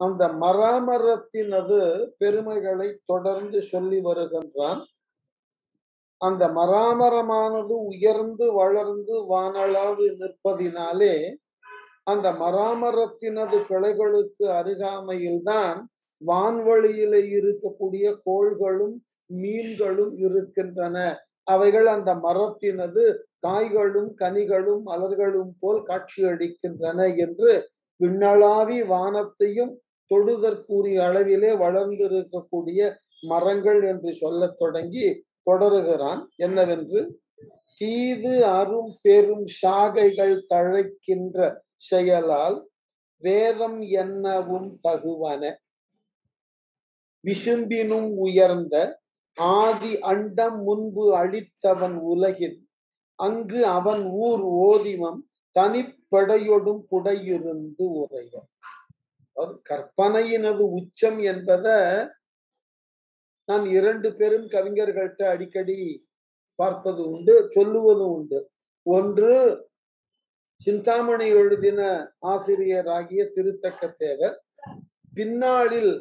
அந்த மராமரத்தினது பெருமைகளை தொடர்ந்து சொல்லி வருகின்றான் அந்த மராமரமானது உயர்ந்து வளர்ந்து வானளாவு நிற்பதினாலே அந்த மராமரத்தினது கிளைகளுக்கு அருகாமையில்தான் வான்வழியிலே இருக்கக்கூடிய கோள்களும் மீன்களும் இருக்கின்றன அவைகள் அந்த மரத்தினது காய்களும் கனிகளும் மலர்களும் போல் காட்சியளிக்கின்றன என்று விண்ணளாவி வானத்தையும் தொடுதற்குரிய அளவிலே வளர்ந்திருக்கக்கூடிய மரங்கள் என்று சொல்லத் தொடங்கி தொடருகிறான் என்னவென்று தீது அரும் பெரும் சாகைகள் தழைக்கின்ற செயலால் வேதம் என்னவும் தகுவன விசும்பினும் உயர்ந்த ஆதி அண்டம் முன்பு அழித்தவன் உலகில் அங்கு அவன் ஊர் ஓதிமம் தனிப்படையொடும் புடையிருந்து உரைவன் அது கற்பனையினது உச்சம் என்பத நான் இரண்டு பெரும் கவிஞர்கள்ட்ட அடிக்கடி பார்ப்பது உண்டு சொல்லுவதும் உண்டு ஒன்று சிந்தாமணி எழுதின ஆசிரியராகிய திருத்தக்க தேவர் பின்னாளில்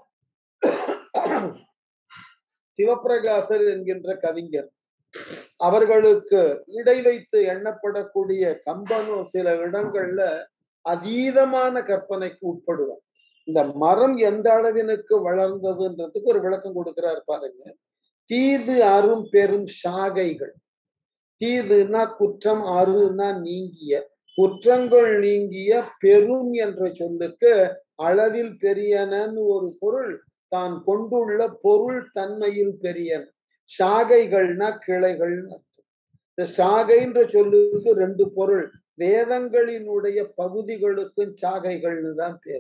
சிவபிரகாசர் என்கின்ற கவிஞர் அவர்களுக்கு இடை வைத்து எண்ணப்படக்கூடிய கம்பனோ சில இடங்கள்ல அதீதமான கற்பனைக்கு உட்படுவார் இந்த மரம் எந்த அளவினுக்கு வளர்ந்ததுன்றதுக்கு ஒரு விளக்கம் கொடுக்கிறார் பாருங்க தீது அரும் பெரும் சாகைகள் தீதுனா குற்றம் அருனா நீங்கிய குற்றங்கள் நீங்கிய பெரும் என்ற சொல்லுக்கு அளவில் பெரியனன்னு ஒரு பொருள் தான் கொண்டுள்ள பொருள் தன்மையில் பெரியன் சாகைகள்னா கிளைகள்னு அர்த்தம் இந்த சாகைன்ற சொல்லுக்கு ரெண்டு பொருள் வேதங்களினுடைய பகுதிகளுக்கும் சாகைகள்னு தான் பேர்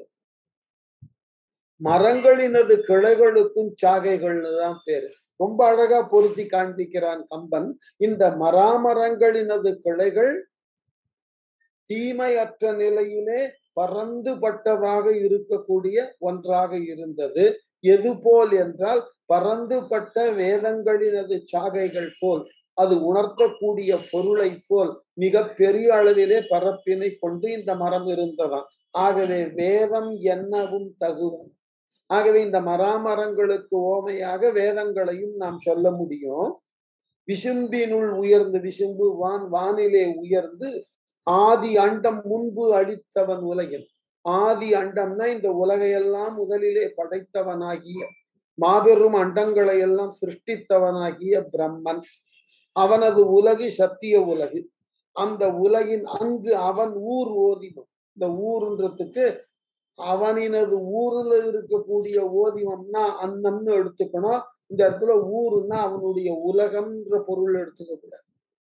மரங்களினது கிளைகளுக்கும் சாகைகள்னு தான் பேரு ரொம்ப அழகா பொருத்தி காண்பிக்கிறான் கம்பன் இந்த மராமரங்களினது கிளைகள் தீமையற்ற நிலையிலே பறந்துபட்டதாக இருக்கக்கூடிய ஒன்றாக இருந்தது எது போல் என்றால் பறந்துபட்ட வேதங்களினது சாகைகள் போல் அது உணர்த்தக்கூடிய பொருளை போல் மிக பெரிய அளவிலே பரப்பினை கொண்டு இந்த மரம் இருந்ததாம் ஆகவே வேதம் என்னவும் தகுவன் ஆகவே இந்த மராமரங்களுக்கு ஓமையாக வேதங்களையும் நாம் சொல்ல முடியும் விசும்பினுள் உயர்ந்து விசும்பு வான் வானிலே உயர்ந்து ஆதி அண்டம் முன்பு அளித்தவன் உலகில் ஆதி அண்டம்னா இந்த உலகையெல்லாம் முதலிலே படைத்தவனாகிய மாபெரும் அண்டங்களை எல்லாம் சிருஷ்டித்தவனாகிய பிரம்மன் அவனது உலகு சத்திய உலகு அந்த உலகின் அங்கு அவன் ஊர் ஓதிமம் இந்த ஊருன்றதுக்கு அவனினது ஊர்ல இருக்கக்கூடிய ஓதிமம்னா அன்னம்னு எடுத்துக்கணும் இந்த இடத்துல ஊருன்னா அவனுடைய உலகம்ன்ற பொருள் எடுத்துக்க கூடாது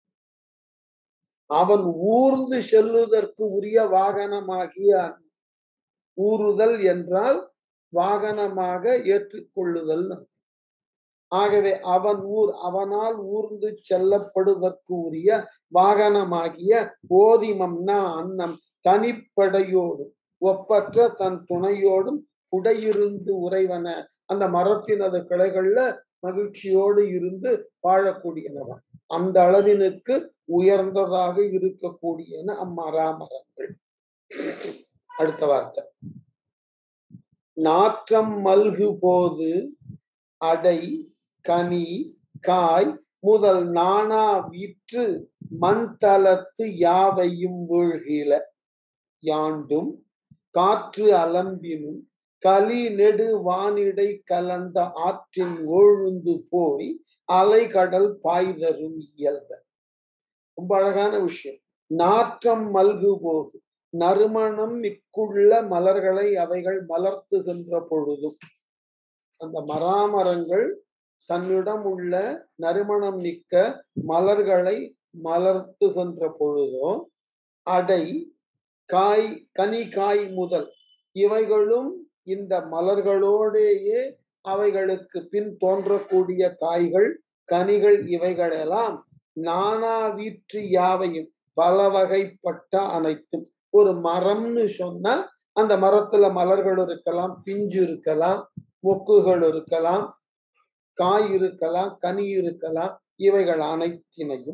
அவன் ஊர்ந்து செல்லுவதற்கு உரிய வாகனமாகிய ஊறுதல் என்றால் வாகனமாக ஏற்றுக்கொள்ளுதல் ஆகவே அவன் ஊர் அவனால் ஊர்ந்து செல்லப்படுவதற்கு உரிய வாகனமாகிய ஓதிமம்னா அன்னம் தனிப்படையோடும் ஒப்பற்ற தன் துணையோடும் குடையிருந்து உறைவன அந்த மரத்தினது கிளைகள்ல மகிழ்ச்சியோடு இருந்து வாழக்கூடியனவன் அந்த அளவினுக்கு உயர்ந்ததாக இருக்கக்கூடியன அம்மராமரங்கள் அடுத்த வார்த்தை நாற்றம் மல்கு போது அடை கனி காய் முதல் நானா வீற்று மண் தளத்து யாவையும் வீழ்கில யாண்டும் காற்று அலம்பினும் களி நெடு வானிடை கலந்த ஆற்றின் ஓழுந்து போய் அலைகடல் பாய்தரும் இயல்ப ரொம்ப அழகான விஷயம் நாற்றம் மல்கு போது நறுமணம் மிக்குள்ள மலர்களை அவைகள் மலர்த்துகின்ற பொழுதும் அந்த மராமரங்கள் தன்னிடம் உள்ள நறுமணம் மிக்க மலர்களை மலர்த்துகின்ற பொழுதும் அடை காய் கனி காய் முதல் இவைகளும் இந்த மலர்களோடேயே அவைகளுக்கு பின் தோன்றக்கூடிய காய்கள் கனிகள் இவைகளெல்லாம் நானா வீற்று யாவையும் பல வகைப்பட்ட அனைத்தும் ஒரு மரம்னு சொன்னா அந்த மரத்துல மலர்கள் இருக்கலாம் பிஞ்சு இருக்கலாம் மொக்குகள் இருக்கலாம் காய் இருக்கலாம் கனி இருக்கலாம் இவைகள் அனைத்தினையும்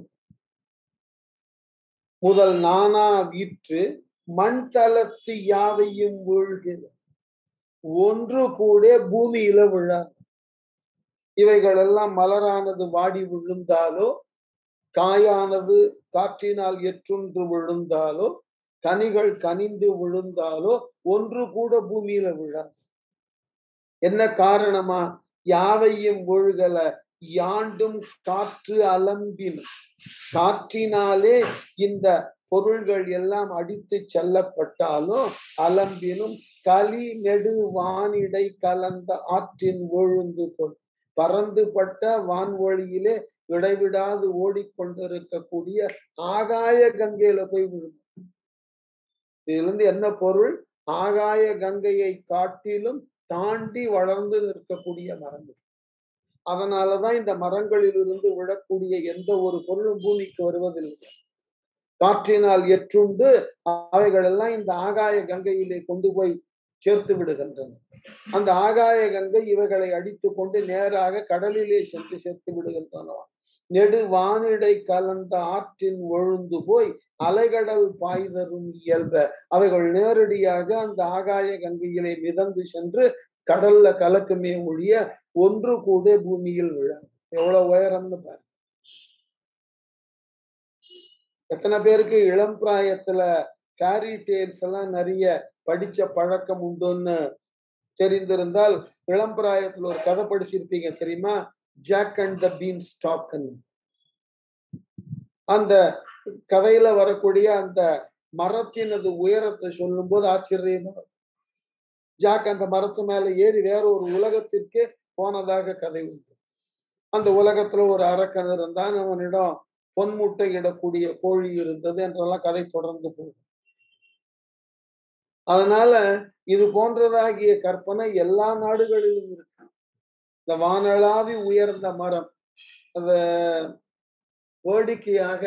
முதல் நானா வீற்று மண் தளத்து யாவையும் வீழ்கிறது ஒன்று கூட பூமியில விழாது இவைகள் எல்லாம் மலரானது வாடி விழுந்தாலோ காயானது காற்றினால் எற்றுன்று விழுந்தாலோ கனிகள் கனிந்து விழுந்தாலோ ஒன்று கூட பூமியில விழாது என்ன காரணமா யாவையும் ஒழுகல யாண்டும் காற்று அலம்பின் காற்றினாலே இந்த பொருள்கள் எல்லாம் அடித்து செல்லப்பட்டாலும் அலம்பினும் களி நெடு வானிடை கலந்த ஆற்றின் ஒழுந்து கொள் பறந்துபட்ட வான்வழியிலே இடைவிடாது ஓடிக்கொண்டிருக்கக்கூடிய ஆகாய கங்கையில போய் விழும் இதுல இருந்து என்ன பொருள் ஆகாய கங்கையை காட்டிலும் தாண்டி வளர்ந்து நிற்கக்கூடிய மரங்கள் அதனாலதான் இந்த மரங்களிலிருந்து விழக்கூடிய எந்த ஒரு பொருளும் பூமிக்கு வருவதில்லை காற்றினால் எற்றுண்டு அவைகள் எல்லாம் இந்த ஆகாய கங்கையிலே கொண்டு போய் சேர்த்து விடுகின்றன அந்த ஆகாய கங்கை இவைகளை அடித்து கொண்டு நேராக கடலிலே சென்று சேர்த்து விடுகின்றன நெடு வானிடை கலந்த ஆற்றின் ஒழுந்து போய் அலைகடல் பாய்தரும் இயல்ப அவைகள் நேரடியாக அந்த ஆகாய கங்கையிலே மிதந்து சென்று கடல்ல கலக்குமே ஒழிய ஒன்று கூட பூமியில் விழாது எவ்வளவு உயரம்னு பாரு எத்தனை பேருக்கு இளம் பிராயத்துல ஃபேரி டேல்ஸ் எல்லாம் நிறைய படிச்ச பழக்கம் உண்டுன்னு தெரிந்திருந்தால் இளம் பிராயத்துல ஒரு கதை படிச்சிருப்பீங்க தெரியுமா Jack and the beanstalk அந்த கதையில வரக்கூடிய அந்த மரத்தினது உயரத்தை சொல்லும் போது ஆச்சரியமா ஜாக் அந்த மரத்து மேல ஏறி வேற ஒரு உலகத்திற்கே போனதாக கதை உண்டு அந்த உலகத்துல ஒரு அரக்கன் இருந்தான் அவனிடம் பொன்முட்டை இடக்கூடிய கோழி இருந்தது என்றெல்லாம் கதை தொடர்ந்து போகும் அதனால இது போன்றதாகிய கற்பனை எல்லா நாடுகளிலும் இருக்கு இந்த வானளாவி உயர்ந்த மரம் அத வேடிக்கையாக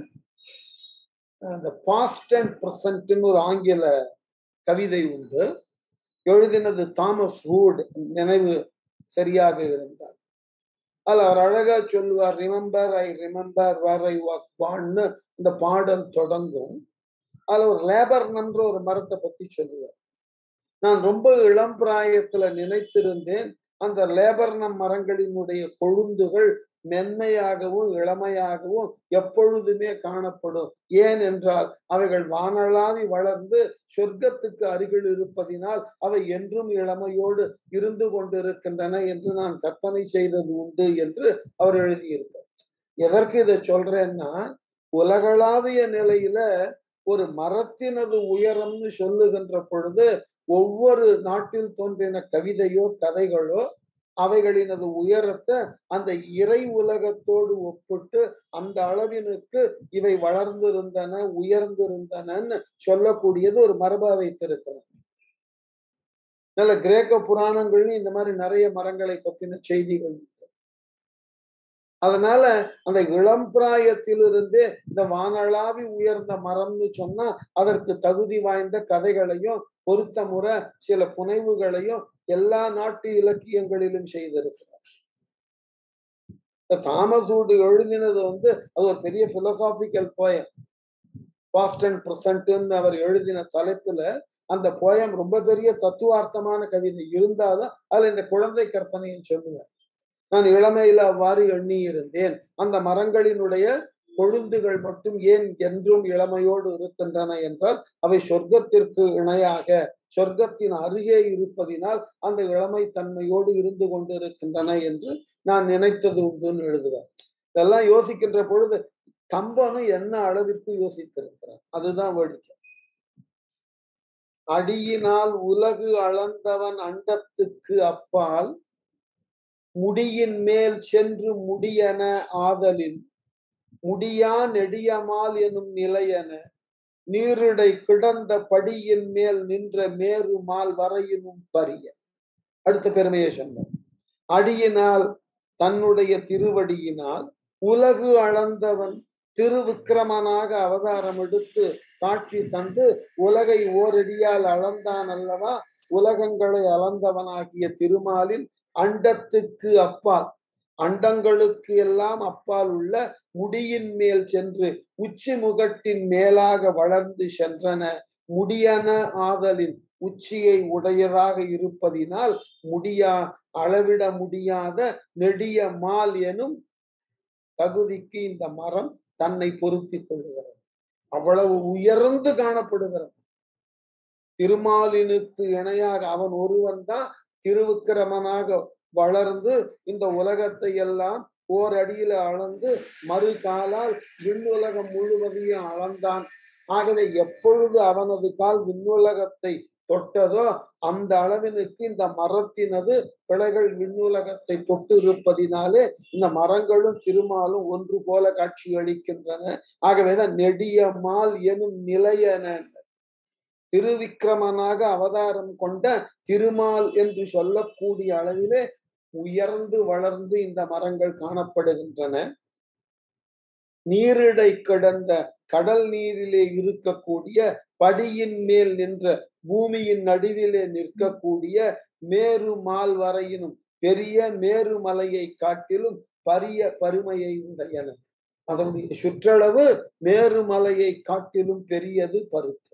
அந்த பாஸ்ட் அண்ட் ப்ரெசன்ட்னு ஒரு ஆங்கில கவிதை உண்டு எழுதினது தாமஸ் ஹூட் நினைவு சரியாக இருந்தார் அதுல அவர் அழகா சொல்லுவார் remember I remember where I was பார்ன்னு இந்த பாடல் தொடங்கும் அதுல ஒரு லேபர் நன்ற ஒரு மரத்தை பத்தி சொல்லுவார் நான் ரொம்ப இளம் பிராயத்துல நினைத்திருந்தேன் அந்த லேபர்னம் மரங்களினுடைய கொழுந்துகள் மென்மையாகவும் இளமையாகவும் எப்பொழுதுமே காணப்படும் ஏன் என்றால் அவைகள் வானளாவி வளர்ந்து சொர்க்கத்துக்கு அருகில் இருப்பதினால் அவை என்றும் இளமையோடு இருந்து கொண்டிருக்கின்றன என்று நான் கற்பனை செய்தது உண்டு என்று அவர் எழுதியிருப்பார் எதற்கு இதை சொல்றேன்னா உலகளாவிய நிலையில ஒரு மரத்தினது உயரம்னு சொல்லுகின்ற பொழுது ஒவ்வொரு நாட்டில் தோன்றின கவிதையோ கதைகளோ அவைகளினது உயரத்தை அந்த இறை உலகத்தோடு ஒப்பிட்டு அந்த அளவினுக்கு இவை வளர்ந்திருந்தன உயர்ந்திருந்தனன்னு சொல்லக்கூடியது ஒரு மரபா வைத்திருக்கிறார் நல்ல கிரேக்க புராணங்கள்னு இந்த மாதிரி நிறைய மரங்களை பத்தின செய்திகள் உண்டு அதனால அந்த இளம் பிராயத்திலிருந்தே இந்த வானளாவி உயர்ந்த மரம்னு சொன்னா அதற்கு தகுதி வாய்ந்த கதைகளையும் பொருத்த முறை சில புனைவுகளையும் எல்லா நாட்டு இலக்கியங்களிலும் செய்திருக்கிறார் தாமசூடு எழுதினது வந்து அது ஒரு பெரிய பிலசாபிக்கல் போயம் பாஸ்ட் அண்ட் ப்ரெசன்ட்னு அவர் எழுதின தலைப்புல அந்த போயம் ரொம்ப பெரிய தத்துவார்த்தமான கவிதை இருந்தாதான் அதுல இந்த குழந்தை கற்பனையை சொல்லுவார் நான் இளமையில அவ்வாறு எண்ணி இருந்தேன் அந்த மரங்களினுடைய கொழுந்துகள் மட்டும் ஏன் என்றும் இளமையோடு இருக்கின்றன என்றால் அவை சொர்க்கத்திற்கு இணையாக சொர்க்கத்தின் அருகே இருப்பதினால் அந்த இளமை தன்மையோடு இருந்து கொண்டிருக்கின்றன என்று நான் நினைத்தது உண்டுன்னு எழுதுவேன் இதெல்லாம் யோசிக்கின்ற பொழுது கம்பனும் என்ன அளவிற்கு யோசித்திருக்கிறார் அதுதான் வேடிக்கை அடியினால் உலகு அளந்தவன் அண்டத்துக்கு அப்பால் முடியின் மேல் சென்று முடியன ஆதலில் முடியா நெடியமால் எனும் நிலையென நீரிடை கிடந்த படியின் மேல் நின்ற மேரு மால் வரையினும் பரிய அடுத்த பெருமையை சொன்னார் அடியினால் தன்னுடைய திருவடியினால் உலகு அளந்தவன் திருவிக்கிரமனாக அவதாரம் எடுத்து காட்சி தந்து உலகை ஓரடியால் அளந்தான் அல்லவா உலகங்களை அளந்தவனாகிய திருமாலில் அண்டத்துக்கு அப்பால் அண்டங்களுக்கு எல்லாம் அப்பால் உள்ள முடியின் மேல் சென்று உச்சி முகட்டின் மேலாக வளர்ந்து சென்றன முடியன ஆதலின் உச்சியை உடையதாக இருப்பதினால் முடியா அளவிட முடியாத நெடிய மால் எனும் தகுதிக்கு இந்த மரம் தன்னை பொருத்திக் கொள்ளுகிறது அவ்வளவு உயர்ந்து காணப்படுகிறது திருமாலினுக்கு இணையாக அவன் ஒருவன் தான் திருவிக்கிரமனாக வளர்ந்து இந்த உலகத்தை எல்லாம் ஓர் அடியில அளந்து மறு காலால் விண்ணுலகம் முழுவதையும் அளந்தான் ஆகவே எப்பொழுது அவனது கால் விண்ணுலகத்தை தொட்டதோ அந்த அளவினுக்கு இந்த மரத்தினது கிளைகள் விண்ணுலகத்தை தொட்டு இருப்பதினாலே இந்த மரங்களும் திருமாலும் ஒன்று போல காட்சி அளிக்கின்றன ஆகவேதான் நெடிய மால் எனும் நிலையன திருவிக்கிரமனாக அவதாரம் கொண்ட திருமால் என்று சொல்லக்கூடிய அளவிலே உயர்ந்து வளர்ந்து இந்த மரங்கள் காணப்படுகின்றன நீரிடை கிடந்த கடல் நீரிலே இருக்கக்கூடிய படியின் மேல் நின்ற பூமியின் நடுவிலே நிற்கக்கூடிய மேரு மால் வரையினும் பெரிய மேரு மலையை காட்டிலும் பரிய பருமையை உடையன அதனுடைய சுற்றளவு மேருமலையை காட்டிலும் பெரியது பருத்து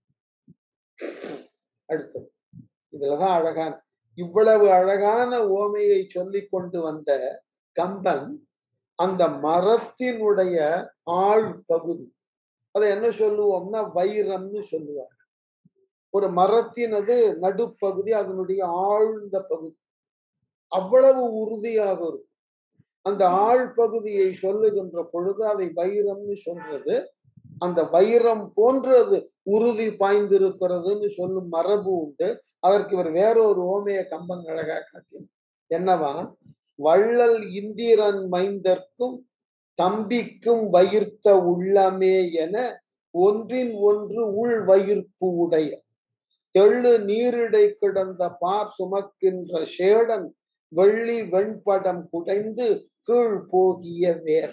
அடுத்தது இதுலதான் அழகான இவ்வளவு அழகான ஓமையை சொல்லி கொண்டு வந்த கம்பன் அந்த மரத்தினுடைய ஆள் பகுதி அதை என்ன சொல்லுவோம்னா வைரம்னு சொல்லுவார் ஒரு மரத்தினது நடுப்பகுதி அதனுடைய ஆழ்ந்த பகுதி அவ்வளவு உறுதியாக இருக்கும் அந்த ஆள் பகுதியை சொல்லுகின்ற பொழுது அதை வைரம்னு சொல்றது அந்த வைரம் போன்றது உறுதி பாய்ந்திருக்கிறதுன்னு சொல்லும் மரபு உண்டு அதற்கு இவர் வேறொரு ஓமைய கம்பன் அழகா காட்டினார் என்னவா வள்ளல் இந்திரன் மைந்தர்க்கும் தம்பிக்கும் வயிர்த்த உள்ளமே என ஒன்றின் ஒன்று உள் வயிர்ப்பு உடைய தெள்ளு நீரிடை கிடந்த பார் சுமக்கின்ற சேடன் வெள்ளி வெண்படம் குடைந்து கீழ் போகிய வேற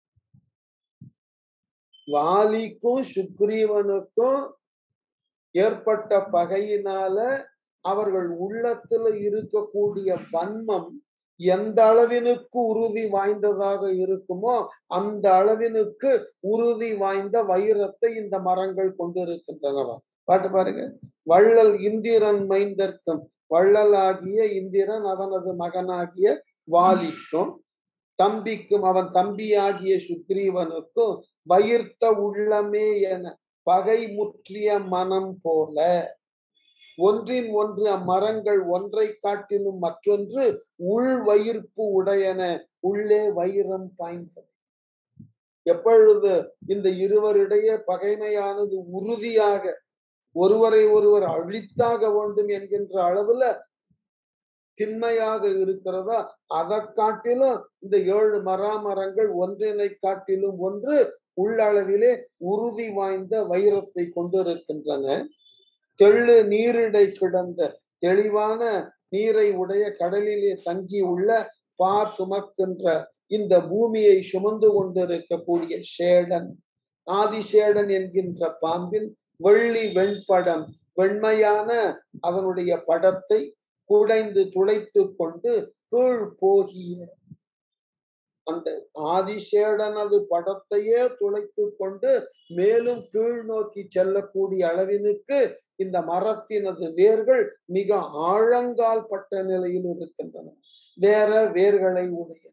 வாலிக்கும் சுக்ரீவனுக்கும் ஏற்பட்ட பகையினால அவர்கள் உள்ளத்துல இருக்கக்கூடிய வன்மம் எந்த அளவினுக்கு உறுதி வாய்ந்ததாக இருக்குமோ அந்த அளவினுக்கு உறுதி வாய்ந்த வைரத்தை இந்த மரங்கள் கொண்டிருக்கின்றனவா பாட்டு பாருங்க வள்ளல் இந்திரன் மைந்தர்க்கும் வள்ளலாகிய இந்திரன் அவனது மகனாகிய வாலிக்கும் தம்பிக்கும் அவன் தம்பியாகிய சுக்ரீவனுக்கும் வயிர்த்த உள்ளமே என பகை முற்றிய மனம் போல ஒன்றின் ஒன்று அம்மரங்கள் ஒன்றை காட்டிலும் மற்றொன்று உள் வயிர்ப்பு உடையன உள்ளே வைரம் பாய்ந்தது எப்பொழுது இந்த இருவரிடையே பகைமையானது உறுதியாக ஒருவரை ஒருவர் அழித்தாக வேண்டும் என்கின்ற அளவுல திண்மையாக இருக்கிறதா அதை காட்டிலும் இந்த ஏழு மராமரங்கள் ஒன்றினை காட்டிலும் ஒன்று உள்ளளவிலே உறுதி வாய்ந்த வைரத்தை கொண்டிருக்கின்றன தெள்ளு நீரிடை கிடந்த தெளிவான நீரை உடைய கடலிலே தங்கி உள்ள பார் சுமக்கின்ற இந்த பூமியை சுமந்து கொண்டிருக்கக்கூடிய சேடன் ஆதிசேடன் என்கின்ற பாம்பின் வெள்ளி வெண்படம் வெண்மையான அவனுடைய படத்தை குடைந்து துளைத்து கொண்டு கீழ் போகிய அந்த ஆதிசேடனது படத்தையே துளைத்து கொண்டு மேலும் கீழ் நோக்கி செல்லக்கூடிய அளவினுக்கு இந்த மரத்தினது வேர்கள் மிக ஆழங்கால் பட்ட நிலையில் இருக்கின்றன வேற வேர்களை உடைய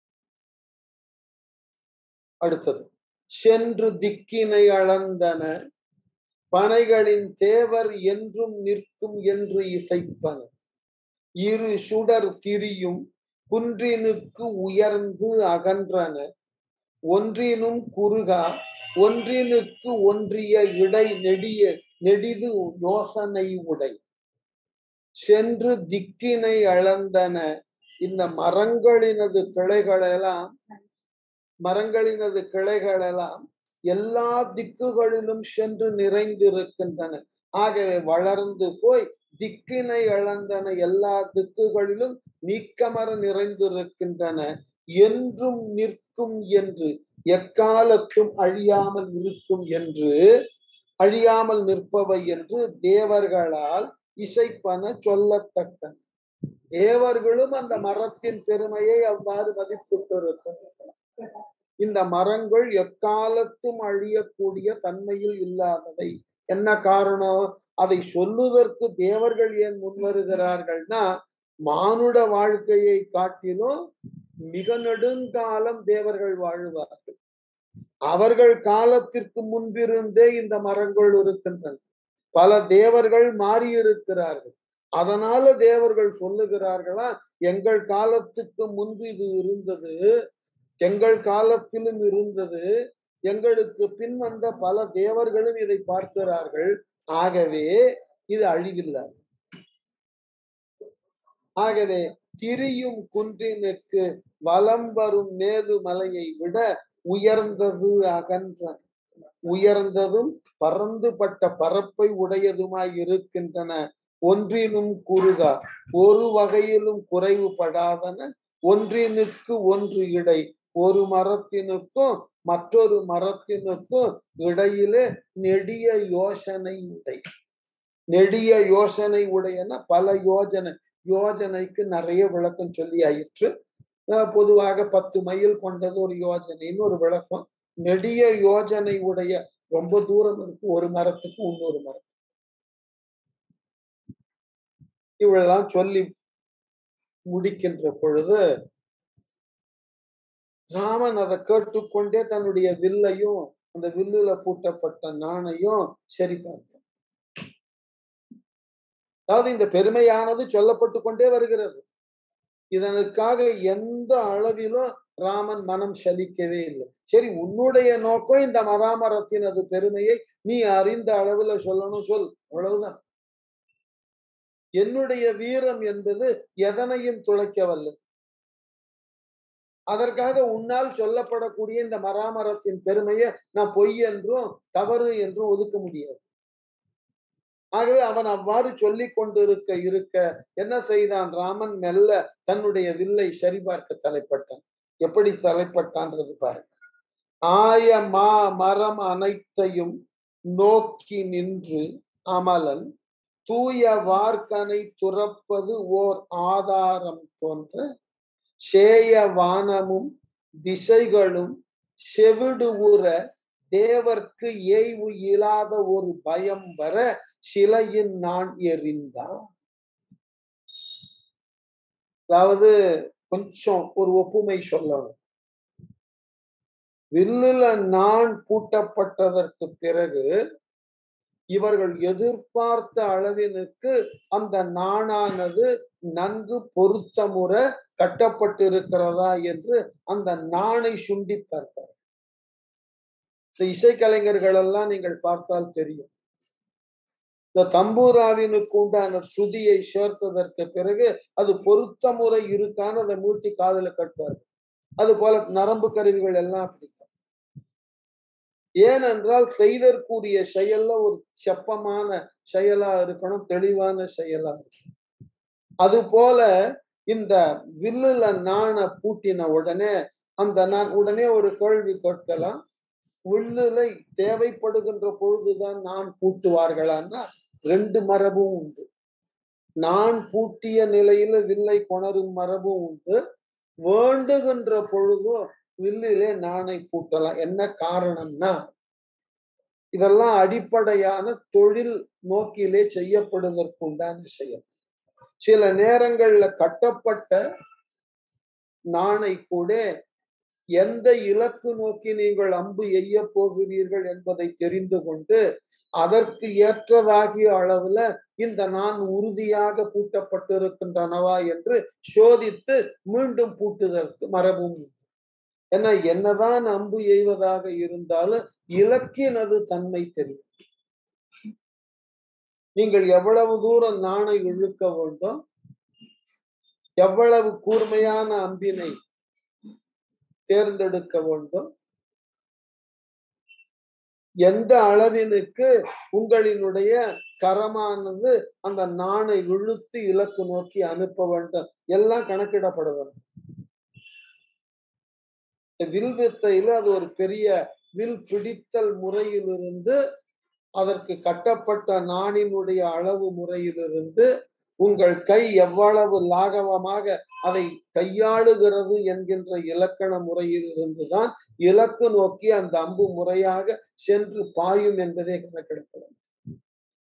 அடுத்தது சென்று திக்கினை அளந்தன பனைகளின் தேவர் என்றும் நிற்கும் என்று இசைப்பன இரு சுடர் திரியும் குன்றினுக்கு உயர்ந்து அகன்றன ஒன்றினும் குறுகா ஒன்றினுக்கு ஒன்றிய இடை நெடிய நெடிது யோசனை உடை சென்று திக்கினை அளந்தன இந்த மரங்களினது கிளைகளெல்லாம் மரங்களினது கிளைகளெல்லாம் எல்லா திக்குகளிலும் சென்று நிறைந்திருக்கின்றன ஆகவே வளர்ந்து போய் திக்கினை இழந்தன எல்லா திக்குகளிலும் நீக்கமர நிறைந்திருக்கின்றன என்றும் நிற்கும் என்று எக்காலத்தும் அழியாமல் இருக்கும் என்று அழியாமல் நிற்பவை என்று தேவர்களால் இசைப்பன சொல்லத்தக்கன தேவர்களும் அந்த மரத்தின் பெருமையை அவ்வாறு மதிப்பிட்டிருக்கின்றனர் இந்த மரங்கள் எக்காலத்தும் அழியக்கூடிய தன்மையில் இல்லாதவை என்ன காரணம் அதை சொல்லுவதற்கு தேவர்கள் ஏன் முன்வருகிறார்கள்னா மானுட வாழ்க்கையை காட்டிலும் மிக நெடுங்காலம் தேவர்கள் வாழ்வார்கள் அவர்கள் காலத்திற்கு முன்பிருந்தே இந்த மரங்கள் இருக்கின்றன பல தேவர்கள் மாறியிருக்கிறார்கள் அதனால தேவர்கள் சொல்லுகிறார்களா எங்கள் காலத்துக்கு முன்பு இது இருந்தது எங்கள் காலத்திலும் இருந்தது எங்களுக்கு பின் வந்த பல தேவர்களும் இதை பார்க்கிறார்கள் ஆகவே இது அழிவில்லை ஆகவே திரியும் குன்றினுக்கு வலம் வரும் மேது மலையை விட உயர்ந்தது அகன்ற உயர்ந்ததும் பறந்துபட்ட பரப்பை உடையதுமாய் இருக்கின்றன ஒன்றினும் குறுகா ஒரு வகையிலும் குறைவுபடாதன ஒன்றினுக்கு ஒன்று இடை ஒரு மரத்தினுக்கும் மற்றொரு மரத்தினுக்கும் இடையிலே நெடிய யோசனை உடை நெடிய யோசனை உடையன பல யோஜனை யோஜனைக்கு நிறைய விளக்கம் சொல்லி ஆயிற்று பொதுவாக பத்து மைல் கொண்டது ஒரு யோஜனைன்னு ஒரு விளக்கம் நெடிய யோஜனை உடைய ரொம்ப தூரம் இருக்கு ஒரு மரத்துக்கு இன்னொரு மரம் இவ்வளவுதான் சொல்லி முடிக்கின்ற பொழுது ராமன் அதை கேட்டுக்கொண்டே தன்னுடைய வில்லையும் அந்த வில்லுல பூட்டப்பட்ட நாணையும் சரி பார்த்தான் அதாவது இந்த பெருமையானது சொல்லப்பட்டு கொண்டே வருகிறது இதனுக்காக எந்த அளவிலும் ராமன் மனம் சலிக்கவே இல்லை சரி உன்னுடைய நோக்கம் இந்த மராமரத்தினது பெருமையை நீ அறிந்த அளவுல சொல்லணும் சொல் அவ்வளவுதான் என்னுடைய வீரம் என்பது எதனையும் துளைக்க வல்லது அதற்காக உன்னால் சொல்லப்படக்கூடிய இந்த மராமரத்தின் பெருமையை நான் பொய் என்றும் தவறு என்றும் ஒதுக்க முடியாது ஆகவே அவன் அவ்வாறு சொல்லி கொண்டிருக்க இருக்க என்ன செய்தான் ராமன் மெல்ல தன்னுடைய வில்லை சரிபார்க்க தலைப்பட்டான் எப்படி தலைப்பட்டான்றது பாருங்க ஆய மா மரம் அனைத்தையும் நோக்கி நின்று அமலன் தூய வார்க்கனை துறப்பது ஓர் ஆதாரம் போன்ற சேய வானமும் திசைகளும் செவிடு உற தேவர்க்கு ஏய்வு இல்லாத ஒரு பயம் வர சிலையின் நான் எறிந்தான் அதாவது கொஞ்சம் ஒரு ஒப்புமை சொல்லணும் வில்லுல நான் பூட்டப்பட்டதற்கு பிறகு இவர்கள் எதிர்பார்த்த அளவினுக்கு அந்த நாணானது நன்கு பொருத்தமுற கட்டப்பட்டிருக்கிறதா என்று அந்த நாணை சுண்டி பார்ப்பார் இசைக்கலைஞர்கள் எல்லாம் நீங்கள் பார்த்தால் தெரியும் இந்த தம்பூராவினுக்கு உண்டான ஸ்ருதியை சேர்த்ததற்கு பிறகு அது பொருத்த முறை இருக்கான்னு அதை மூட்டி காதல கட்டுவார்கள் அது போல நரம்பு கருவிகள் எல்லாம் அப்படித்தான் ஏனென்றால் செய்தற்குரிய செயல்ல ஒரு செப்பமான செயலா இருக்கணும் தெளிவான செயலா இருக்கணும் அது போல இந்த வில்லுல நாண பூட்டின உடனே அந்த நான் உடனே ஒரு கேள்வி கேட்கலாம் வில்லுல தேவைப்படுகின்ற பொழுதுதான் நான் பூட்டுவார்களான்னா ரெண்டு மரபும் உண்டு நான் பூட்டிய நிலையில வில்லை கொணரும் மரபும் உண்டு வேண்டுகின்ற பொழுதும் வில்லிலே நாணை பூட்டலாம் என்ன காரணம்னா இதெல்லாம் அடிப்படையான தொழில் நோக்கிலே செய்யப்படுவதற்குண்டான செயல் சில நேரங்கள்ல கட்டப்பட்ட நாணை கூட எந்த இலக்கு நோக்கி நீங்கள் அம்பு எய்ய போகிறீர்கள் என்பதை தெரிந்து கொண்டு அதற்கு ஏற்றதாகிய அளவுல இந்த நான் உறுதியாக பூட்டப்பட்டிருக்கின்றனவா என்று சோதித்து மீண்டும் பூட்டுதற்கு மரபும் ஏன்னா என்னதான் அம்பு எய்வதாக இருந்தாலும் இலக்கினது தன்மை தெரியும் நீங்கள் எவ்வளவு தூரம் நாணை இழுக்க வேண்டும் எவ்வளவு கூர்மையான அம்பினை தேர்ந்தெடுக்க வேண்டும் எந்த அளவினுக்கு உங்களினுடைய கரமானது அந்த நாணை இழுத்து இலக்கு நோக்கி அனுப்ப வேண்டும் எல்லாம் கணக்கிடப்பட வேண்டும் வில் வித்தையில அது ஒரு பெரிய வில் பிடித்தல் முறையிலிருந்து அதற்கு கட்டப்பட்ட நாணினுடைய அளவு முறையிலிருந்து உங்கள் கை எவ்வளவு லாகவமாக அதை கையாளுகிறது என்கின்ற இலக்கண முறையில் இருந்துதான் இலக்கு நோக்கி அந்த அம்பு முறையாக சென்று பாயும் என்பதே கணக்கெடுக்கலாம்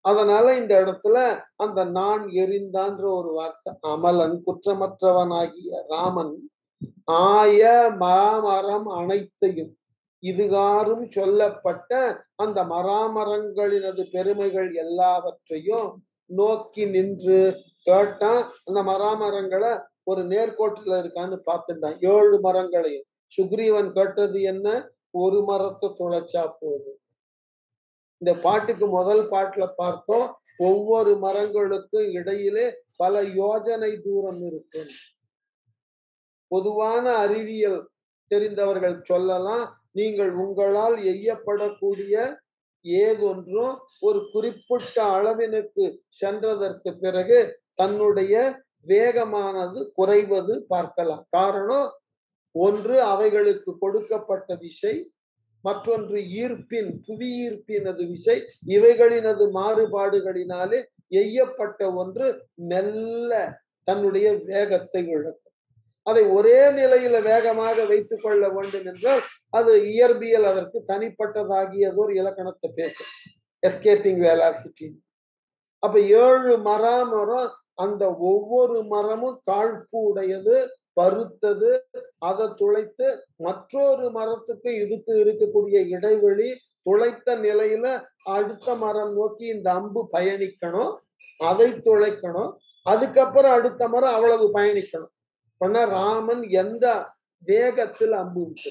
அதனால இந்த இடத்துல அந்த நான் எரிந்தான்ற ஒரு வார்த்தை அமலன் குற்றமற்றவனாகிய ராமன் ஆய மாமரம் அனைத்தையும் இதுகாரும் சொல்லப்பட்ட அந்த மராமரங்களினது பெருமைகள் எல்லாவற்றையும் நோக்கி நின்று கேட்டான் அந்த மராமரங்களை ஒரு நேர்கோட்டுல இருக்கான்னு பார்த்துட்டான் ஏழு மரங்களையும் சுக்ரீவன் கேட்டது என்ன ஒரு மரத்தை துளைச்சா போதும் இந்த பாட்டுக்கு முதல் பாட்டுல பார்த்தோம் ஒவ்வொரு மரங்களுக்கும் இடையிலே பல யோஜனை தூரம் இருக்கு பொதுவான அறிவியல் தெரிந்தவர்கள் சொல்லலாம் நீங்கள் உங்களால் எய்யப்படக்கூடிய ஏதொன்றும் ஒரு குறிப்பிட்ட அளவினுக்கு சென்றதற்கு பிறகு தன்னுடைய வேகமானது குறைவது பார்க்கலாம் காரணம் ஒன்று அவைகளுக்கு கொடுக்கப்பட்ட விசை மற்றொன்று ஈர்ப்பின் புவி ஈர்ப்பினது விசை இவைகளினது மாறுபாடுகளினாலே எய்யப்பட்ட ஒன்று மெல்ல தன்னுடைய வேகத்தை இழக்கும் அதை ஒரே நிலையில வேகமாக வைத்துக் கொள்ள வேண்டும் என்றால் அது இயற்பியல் அதற்கு தனிப்பட்டதாகியதோர் இலக்கணத்தை பேசும் எஸ்கேப்பிங் வேலாசிட்டி அப்ப ஏழு மராமரம் அந்த ஒவ்வொரு மரமும் காழ்ப்பு உடையது பருத்தது அதை துளைத்து மற்றொரு மரத்துக்கு இதுக்கு இருக்கக்கூடிய இடைவெளி துளைத்த நிலையில அடுத்த மரம் நோக்கி இந்த அம்பு பயணிக்கணும் அதை துளைக்கணும் அதுக்கப்புறம் அடுத்த மரம் அவ்வளவு பயணிக்கணும் பண்ண ராமன் எந்த வேகத்தில் அம்பு விட்டு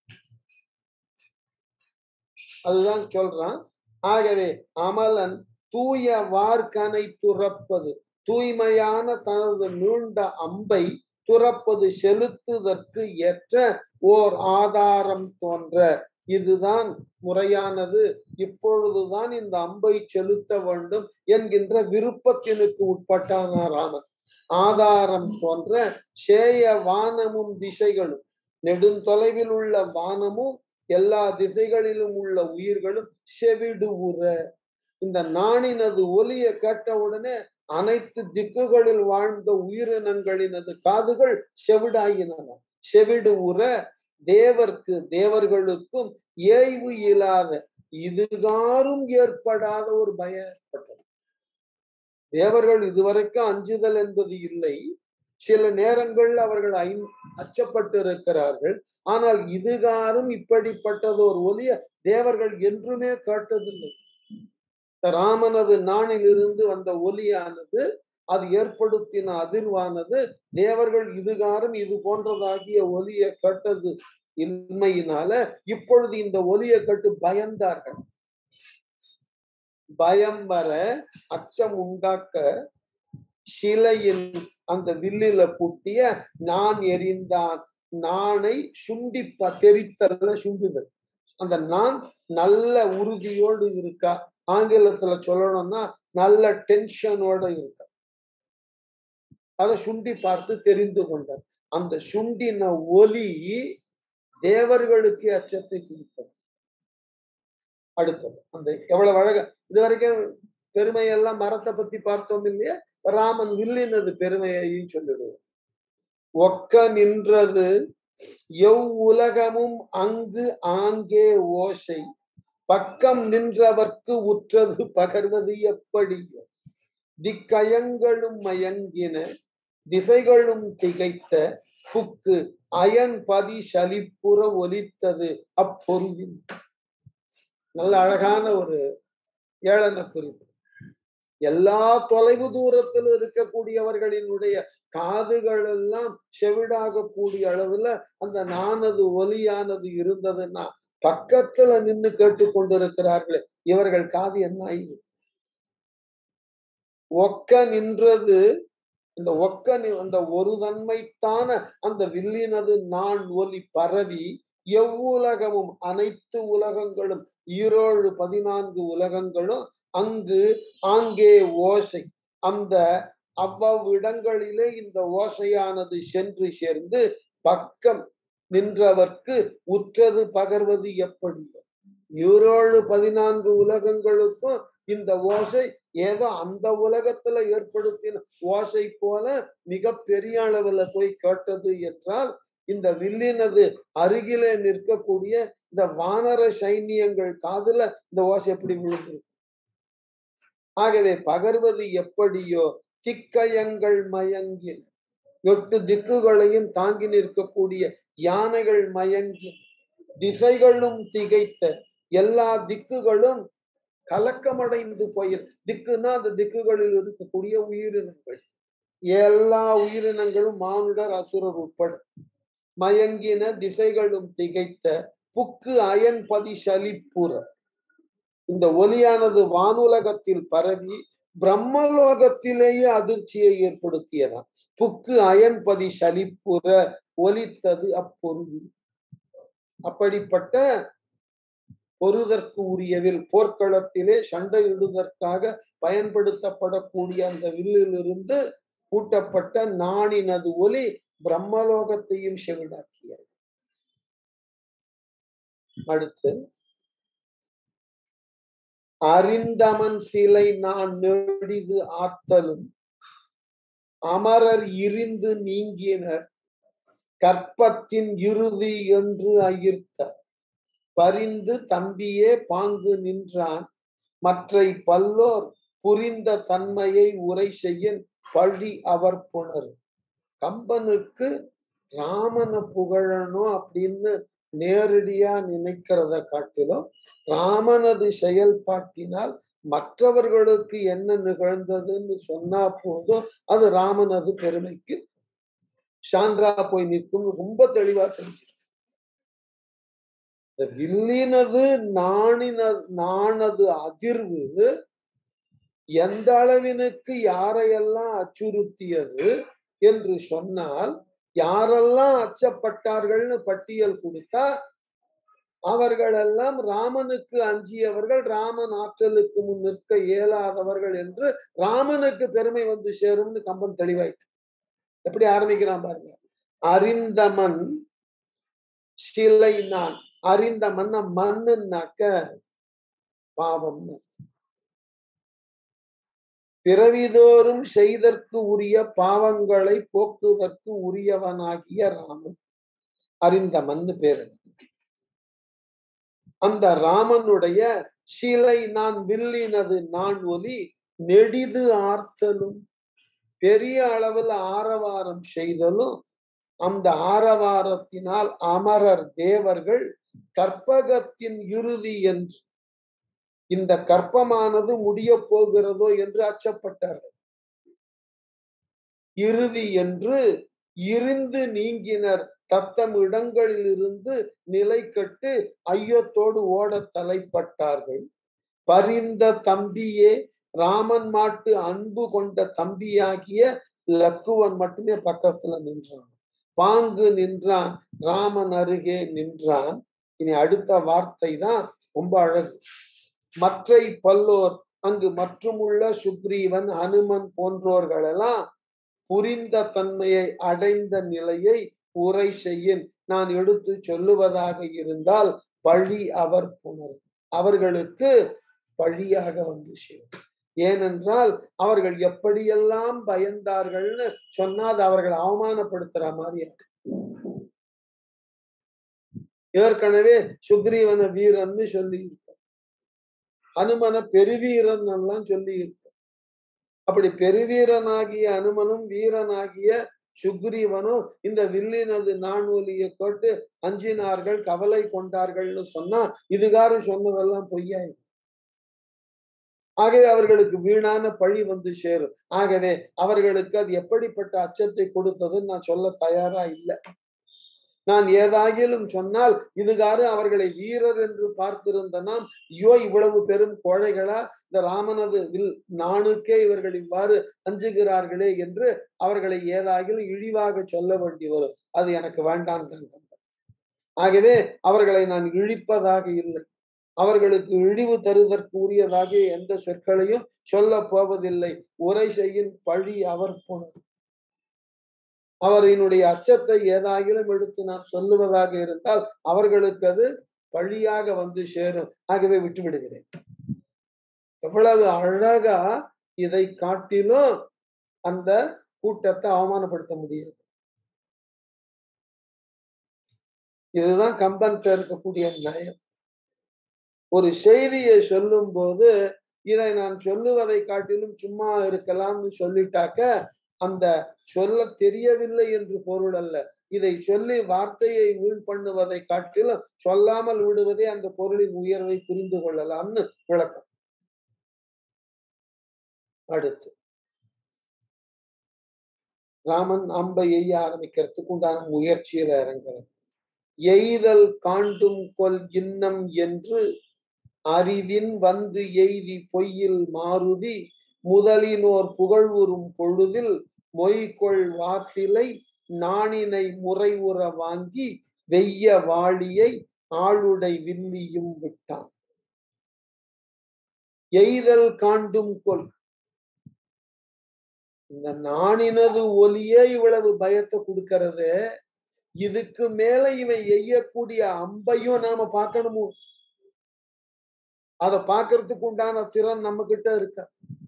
அதுதான் சொல்றான் ஆகவே அமலன் தூய வார்கனை துறப்பது தூய்மையான தனது நீண்ட அம்பை துறப்பது செலுத்துவதற்கு ஏற்ற ஓர் ஆதாரம் தோன்ற இதுதான் முறையானது இப்பொழுதுதான் இந்த அம்பை செலுத்த வேண்டும் என்கின்ற விருப்பத்தினுக்கு உட்பட்டான ராமன் ஆதாரம் தோன்ற சேய வானமும் திசைகளும் நெடுந்தொலைவில் உள்ள வானமும் எல்லா திசைகளிலும் உள்ள உயிர்களும் செவிடு உற இந்த நாணினது ஒலிய கேட்டவுடனே அனைத்து திக்குகளில் வாழ்ந்த உயிரினங்களினது காதுகள் செவிடாயினன செவிடு உற தேவர்க்கு தேவர்களுக்கும் ஏய்வு இயலாத இதுகாரும் ஏற்படாத ஒரு பயம் ஏற்பட்டது தேவர்கள் இதுவரைக்கும் அஞ்சுதல் என்பது இல்லை சில நேரங்கள் அவர்கள் ஐ அச்சப்பட்டு இருக்கிறார்கள் ஆனால் இதுகாரும் இப்படிப்பட்டது ஒரு ஒலிய தேவர்கள் என்றுமே கேட்டதில்லை ராமனது நாணிலிருந்து வந்த ஒலியானது அது ஏற்படுத்தின அதிர்வானது தேவர்கள் இதுகாரும் இது போன்றதாகிய ஒலியை கேட்டது இன்மையினால இப்பொழுது இந்த ஒலியை கேட்டு பயந்தார்கள் பயம் வர அச்சம் உண்டாக்க சிலையின் அந்த வில்லில பூட்டிய நான் எரிந்தான் நானை சுண்டிப்ப தெரித்தல சுண்டுதல் அந்த நான் நல்ல உறுதியோடு இருக்கா ஆங்கிலத்துல சொல்லணும்னா நல்ல டென்ஷனோட இருக்கா அதை சுண்டி பார்த்து தெரிந்து கொண்டார் அந்த சுண்டின ஒலி தேவர்களுக்கு அச்சத்தை கொடுத்தது அடுத்தது அந்த எவ்வளவு அழகா இது வரைக்கும் பெருமையெல்லாம் மரத்தை பத்தி பார்த்தோம் இல்லையா ராமன் வில்லினது பெருமையையும் சொல்லிடுவோம் ஒக்க நின்றது எவ் உலகமும் அங்கு ஆங்கே ஓசை பக்கம் நின்றவர்க்கு உற்றது பகர்வது எப்படியோ திக்கயங்களும் மயங்கின திசைகளும் திகைத்த புக்கு அயன் பதி சலிப்புற ஒலித்தது அப்பொருளின் நல்ல அழகான ஒரு ஏளன குறிப்பு எல்லா தொலைவு தூரத்தில் இருக்கக்கூடியவர்களினுடைய காதுகள் எல்லாம் செவிடாக கூடிய அளவுல அந்த நானது ஒலியானது இருந்ததுன்னா பக்கத்துல நின்னு கேட்டுக்கொண்டிருக்கிறார்களே இவர்கள் காது என்ன ஆயிரு ஒக்க நின்றது இந்த ஒக்க அந்த ஒரு தன்மைத்தான அந்த வில்லினது நான் ஒலி பரவி எவ்வுலகமும் அனைத்து உலகங்களும் ஈரோழு பதினான்கு உலகங்களும் அங்கு ஆங்கே ஓசை அந்த அவ்வளவு இடங்களிலே இந்த ஓசையானது சென்று சேர்ந்து பக்கம் நின்றவர்க்கு உற்றது பகர்வது எப்படி ஈரோழு பதினான்கு உலகங்களுக்கும் இந்த ஓசை ஏதோ அந்த உலகத்துல ஏற்படுத்தின ஓசை போல மிக பெரிய அளவுல போய் கேட்டது என்றால் இந்த வில்லினது அருகிலே நிற்கக்கூடிய இந்த வானர சைனியங்கள் காதுல இந்த ஓசை எப்படி விழுந்திருக்கு ஆகவே பகர்வது எப்படியோ திக்கயங்கள் மயங்கின எட்டு திக்குகளையும் தாங்கி நிற்கக்கூடிய யானைகள் மயங்கி திசைகளும் திகைத்த எல்லா திக்குகளும் கலக்கமடைந்து போயிரு திக்குன்னா அந்த திக்குகளில் இருக்கக்கூடிய உயிரினங்கள் எல்லா உயிரினங்களும் மானுடர் அசுரர் உட்பட மயங்கின திசைகளும் திகைத்த புக்கு அயன்பதி சலிப்புற இந்த ஒலியானது வானுலகத்தில் பரவி பிரம்மலோகத்திலேயே அதிர்ச்சியை ஏற்படுத்தியதாம் புக்கு அயன்பதி சலிப்புற ஒலித்தது அப்பொருள் அப்படிப்பட்ட பொருதற்கு உரியவில் போர்க்களத்திலே சண்டையிடுவதற்காக பயன்படுத்தப்படக்கூடிய அந்த வில்லிலிருந்து கூட்டப்பட்ட நாணினது ஒலி பிரம்மலோகத்தையும் செவிடாக்கியது அடுத்து அறிந்தமன் சிலை நான் நெடிது ஆர்த்தலும் அமரர் இரிந்து நீங்கினர் கற்பத்தின் இறுதி என்று அயிர்த்த பரிந்து தம்பியே பாங்கு நின்றான் மற்றை பல்லோர் புரிந்த தன்மையை உரை செய்ய பழி அவர் புணர் கம்பனுக்கு ராமனை புகழணும் அப்படின்னு நேரடியா நினைக்கிறத காட்டிலும் ராமனது செயல்பாட்டினால் மற்றவர்களுக்கு என்ன நிகழ்ந்ததுன்னு சொன்னா போதும் அது ராமனது பெருமைக்கு சான்றா போய் நிற்கும் ரொம்ப தெளிவா தெரிஞ்சு இந்த வில்லினது நாணின நாணது அதிர்வு எந்த அளவினுக்கு யாரையெல்லாம் அச்சுறுத்தியது என்று சொன்னால் யாரெல்லாம் அச்சப்பட்டார்கள்னு பட்டியல் கொடுத்தா அவர்களெல்லாம் ராமனுக்கு அஞ்சியவர்கள் ராமன் ஆற்றலுக்கு முன் நிற்க இயலாதவர்கள் என்று ராமனுக்கு பெருமை வந்து சேரும்னு கம்பன் தெளிவாயிட்டு எப்படி ஆரம்பிக்கிறான் பாருங்க அறிந்தமன் சிலை நான் அறிந்த மன்ன மண்ணுன்னாக்க பாவம்னு பிறவிதோறும் செய்தற்கு உரிய பாவங்களை போக்குவதற்கு உரியவனாகிய ராமன் அறிந்த மண்ணு பேரு அந்த ராமனுடைய சிலை நான் வில்லினது நான் ஒலி நெடிது ஆர்த்தலும் பெரிய அளவில் ஆரவாரம் செய்தலும் அந்த ஆரவாரத்தினால் அமரர் தேவர்கள் கற்பகத்தின் இறுதி என்று இந்த கற்பமானது முடிய போகிறதோ என்று அச்சப்பட்டார்கள் இறுதி என்று இருந்து நீங்கினர் தத்தம் இடங்களிலிருந்து நிலை கட்டு ஐயத்தோடு ஓட தலைப்பட்டார்கள் பரிந்த தம்பியே ராமன் மாட்டு அன்பு கொண்ட தம்பியாகிய லக்குவன் மட்டுமே பக்கத்துல நின்றான் பாங்கு நின்றான் ராமன் அருகே நின்றான் இனி அடுத்த வார்த்தை தான் ரொம்ப அழகு மற்றை பல்லோர் அங்கு மற்றுமுள்ள சுக்ரீவன் அனுமன் போன்றோர்களெல்லாம் புரிந்த தன்மையை அடைந்த நிலையை உரை செய்யின் நான் எடுத்து சொல்லுவதாக இருந்தால் பழி அவர் புணர் அவர்களுக்கு பழியாக வந்து சேரும் ஏனென்றால் அவர்கள் எப்படியெல்லாம் பயந்தார்கள்னு சொன்னா அது அவர்கள் அவமானப்படுத்துற மாதிரி ஏற்கனவே சுக்ரீவன வீரன்னு சொல்லி அனுமன பெருவீரன் எல்லாம் சொல்லி இருக்க அப்படி பெருவீரனாகிய அனுமனும் வீரனாகிய சுக்ரீவனும் இந்த வில்லினது நான்ஒலியை கேட்டு அஞ்சினார்கள் கவலை கொண்டார்கள்னு சொன்னா இதுகாரம் சொன்னதெல்லாம் பொய்யாயிடும் ஆகவே அவர்களுக்கு வீணான பழி வந்து சேரும் ஆகவே அவர்களுக்கு அது எப்படிப்பட்ட அச்சத்தை கொடுத்ததுன்னு நான் சொல்ல தயாரா இல்லை நான் ஏதாகிலும் சொன்னால் இதுகாரு அவர்களை வீரர் என்று பார்த்திருந்த நாம் ஐயோ இவ்வளவு பெரும் கோழைகளா இந்த ராமனது வில் நானுக்கே இவர்கள் இவ்வாறு அஞ்சுகிறார்களே என்று அவர்களை ஏதாகிலும் இழிவாக சொல்ல வேண்டி வரும் அது எனக்கு வேண்டாம் தான் ஆகவே அவர்களை நான் இழிப்பதாக இல்லை அவர்களுக்கு இழிவு தருவதற்கு உரியதாக எந்த சொற்களையும் சொல்ல போவதில்லை உரை செய்யும் பழி அவர் போனது அவரினுடைய அச்சத்தை ஏதாகிலும் எடுத்து நான் சொல்லுவதாக இருந்தால் அவர்களுக்கு அது பழியாக வந்து சேரும் ஆகவே விட்டு விடுகிறேன் எவ்வளவு அழகா இதை காட்டிலும் அந்த கூட்டத்தை அவமானப்படுத்த முடியாது இதுதான் கம்பன் இருக்கக்கூடிய நயம் ஒரு செய்தியை சொல்லும் போது இதை நான் சொல்லுவதை காட்டிலும் சும்மா இருக்கலாம்னு சொல்லிட்டாக்க அந்த சொல்ல தெரியவில்லை என்று பொருள் அல்ல இதை சொல்லி வார்த்தையை வீண் பண்ணுவதை காட்டிலும் சொல்லாமல் விடுவதே அந்த பொருளின் உயர்வை புரிந்து கொள்ளலாம்னு விளக்கம் அடுத்து ராமன் அம்பை எய்ய ஆரம்பிக்கிறதுக்கு உண்டான முயற்சியில இறங்குறது எய்தல் காண்டும் கொல் இன்னம் என்று அரிதின் வந்து எய்தி பொய்யில் மாருதி முதலினோர் புகழ்வுறும் பொழுதில் மொய்கொள் வாசிலை நாணினை முறை உற வாங்கி வெய்ய வாளியை ஆளுடை வில்லியும் விட்டான் எய்தல் காண்டும் கொல் இந்த நாணினது ஒலியே இவ்வளவு பயத்தை கொடுக்கறது இதுக்கு மேல இவன் எய்யக்கூடிய அம்பையும் நாம பார்க்கணுமோ அதை பார்க்கறதுக்கு உண்டான திறன் நம்ம கிட்ட இருக்க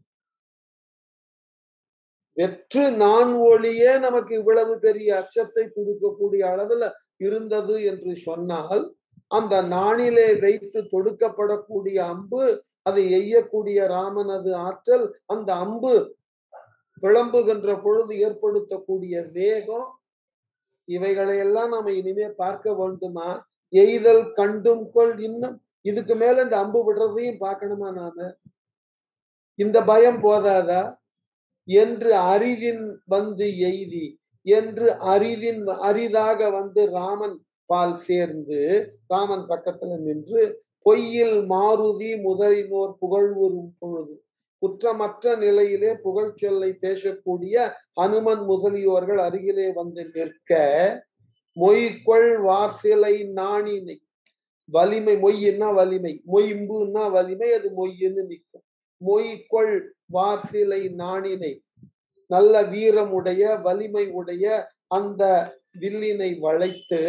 வெற்று நான் ஒளியே நமக்கு இவ்வளவு பெரிய அச்சத்தை கொடுக்கக்கூடிய அளவுல இருந்தது என்று சொன்னால் அந்த நாணிலே வைத்து தொடுக்கப்படக்கூடிய அம்பு அதை எய்யக்கூடிய ராமனது ஆற்றல் அந்த அம்பு விளம்புகின்ற பொழுது ஏற்படுத்தக்கூடிய வேகம் இவைகளையெல்லாம் நாம இனிமே பார்க்க வேண்டுமா எய்தல் கண்டும் கொள் இன்னும் இதுக்கு மேல இந்த அம்பு விடுறதையும் பார்க்கணுமா நாம இந்த பயம் போதாதா என்று அரிதின் வந்து எய்தி என்று அரிதின் அரிதாக வந்து ராமன் பால் சேர்ந்து ராமன் பக்கத்துல நின்று பொய்யில் மாருதி முதலினோர் புகழ்வுறும் பொழுது குற்றமற்ற நிலையிலே புகழ் சொல்லை பேசக்கூடிய அனுமன் முதலியோர்கள் அருகிலே வந்து நிற்க மொய்கொள் வார்சிலை நாணினை வலிமை மொய்ன்னா வலிமை மொயம்புன்னா வலிமை அது மொய்ன்னு நிற்கும் மொய்கொள் வாசிலை நாணினை நல்ல வீரமுடைய வலிமை உடைய அந்த வில்லினை வளைத்து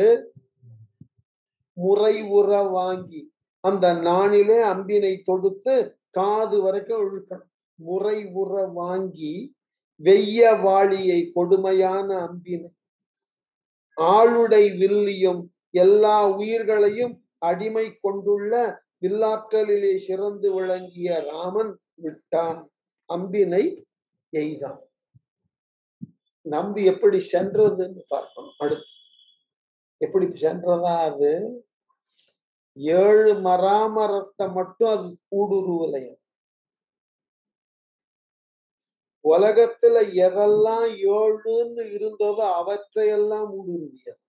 முறை உற வாங்கி அந்த நாணிலே அம்பினை தொடுத்து காது வரைக்கும் இழுக்கணும் முறை உற வாங்கி வெய்ய வாளியை கொடுமையான அம்பினை ஆளுடை வில்லியும் எல்லா உயிர்களையும் அடிமை கொண்டுள்ள வில்லாற்றலிலே சிறந்து விளங்கிய ராமன் விட்டான் அம்பினை எய்தான் நம்பி எப்படி சென்றதுன்னு பார்க்கணும் அடுத்து எப்படி சென்றதா அது ஏழு மராமரத்தை மட்டும் அது ஊடுருவலையும் உலகத்துல எதெல்லாம் ஏழுன்னு இருந்ததோ அவற்றையெல்லாம் ஊடுருவியது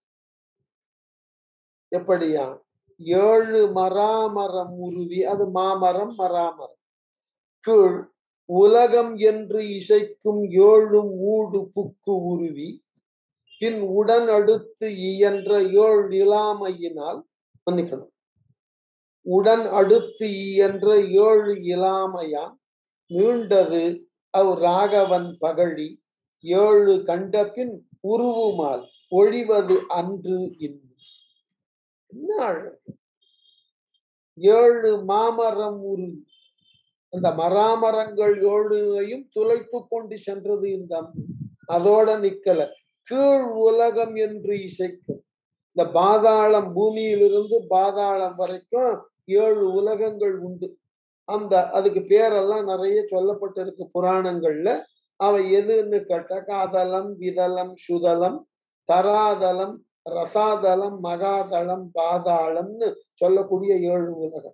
எப்படியா ஏழு மராமரம் உருவி அது மாமரம் மராமரம் கீழ் உலகம் என்று இசைக்கும் ஏழும் ஊடு புக்கு உருவி பின் உடன் அடுத்து இயன்ற ஏழு இலாமையினால் மன்னிக்கணும் உடன் அடுத்து இயன்ற ஏழு இலாமையான் மீண்டது அவ் ராகவன் பகழி ஏழு கண்ட பின் உருவுமால் ஒழிவது அன்று இன்று என்ன அழகு ஏழு மாமரம் உருவி அந்த மராமரங்கள் ஏழையும் துளைத்து கொண்டு சென்றது இந்த அம்பு அதோட நிக்கல கீழ் உலகம் என்று இசைக்கும் இந்த பாதாளம் பூமியிலிருந்து பாதாளம் வரைக்கும் ஏழு உலகங்கள் உண்டு அந்த அதுக்கு பேரெல்லாம் நிறைய சொல்லப்பட்டிருக்கு புராணங்கள்ல அவை எதுன்னு கேட்டாக்க அதலம் விதலம் சுதலம் தராதலம் ரசாதலம் மகாதளம் பாதாளம்னு சொல்லக்கூடிய ஏழு உலகம்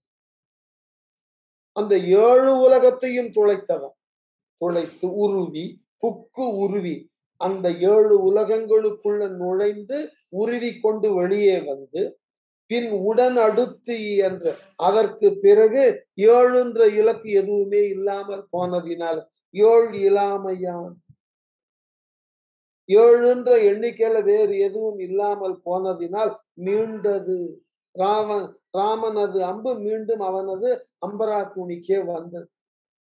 அந்த ஏழு உலகத்தையும் துளைத்தவன் துளைத்து உருவி புக்கு உருவி அந்த ஏழு உலகங்களுக்குள்ள நுழைந்து உருவி கொண்டு வெளியே வந்து பின் உடன் அடுத்து என்ற அதற்கு பிறகு ஏழுன்ற இலக்கு எதுவுமே இல்லாமல் போனதினால் ஏழு இல்லாமையான் ஏழுன்ற எண்ணிக்கையில வேறு எதுவும் இல்லாமல் போனதினால் மீண்டது ராமன் ராமனது அம்பு மீண்டும் அவனது அம்பரா துணிக்கே வந்தது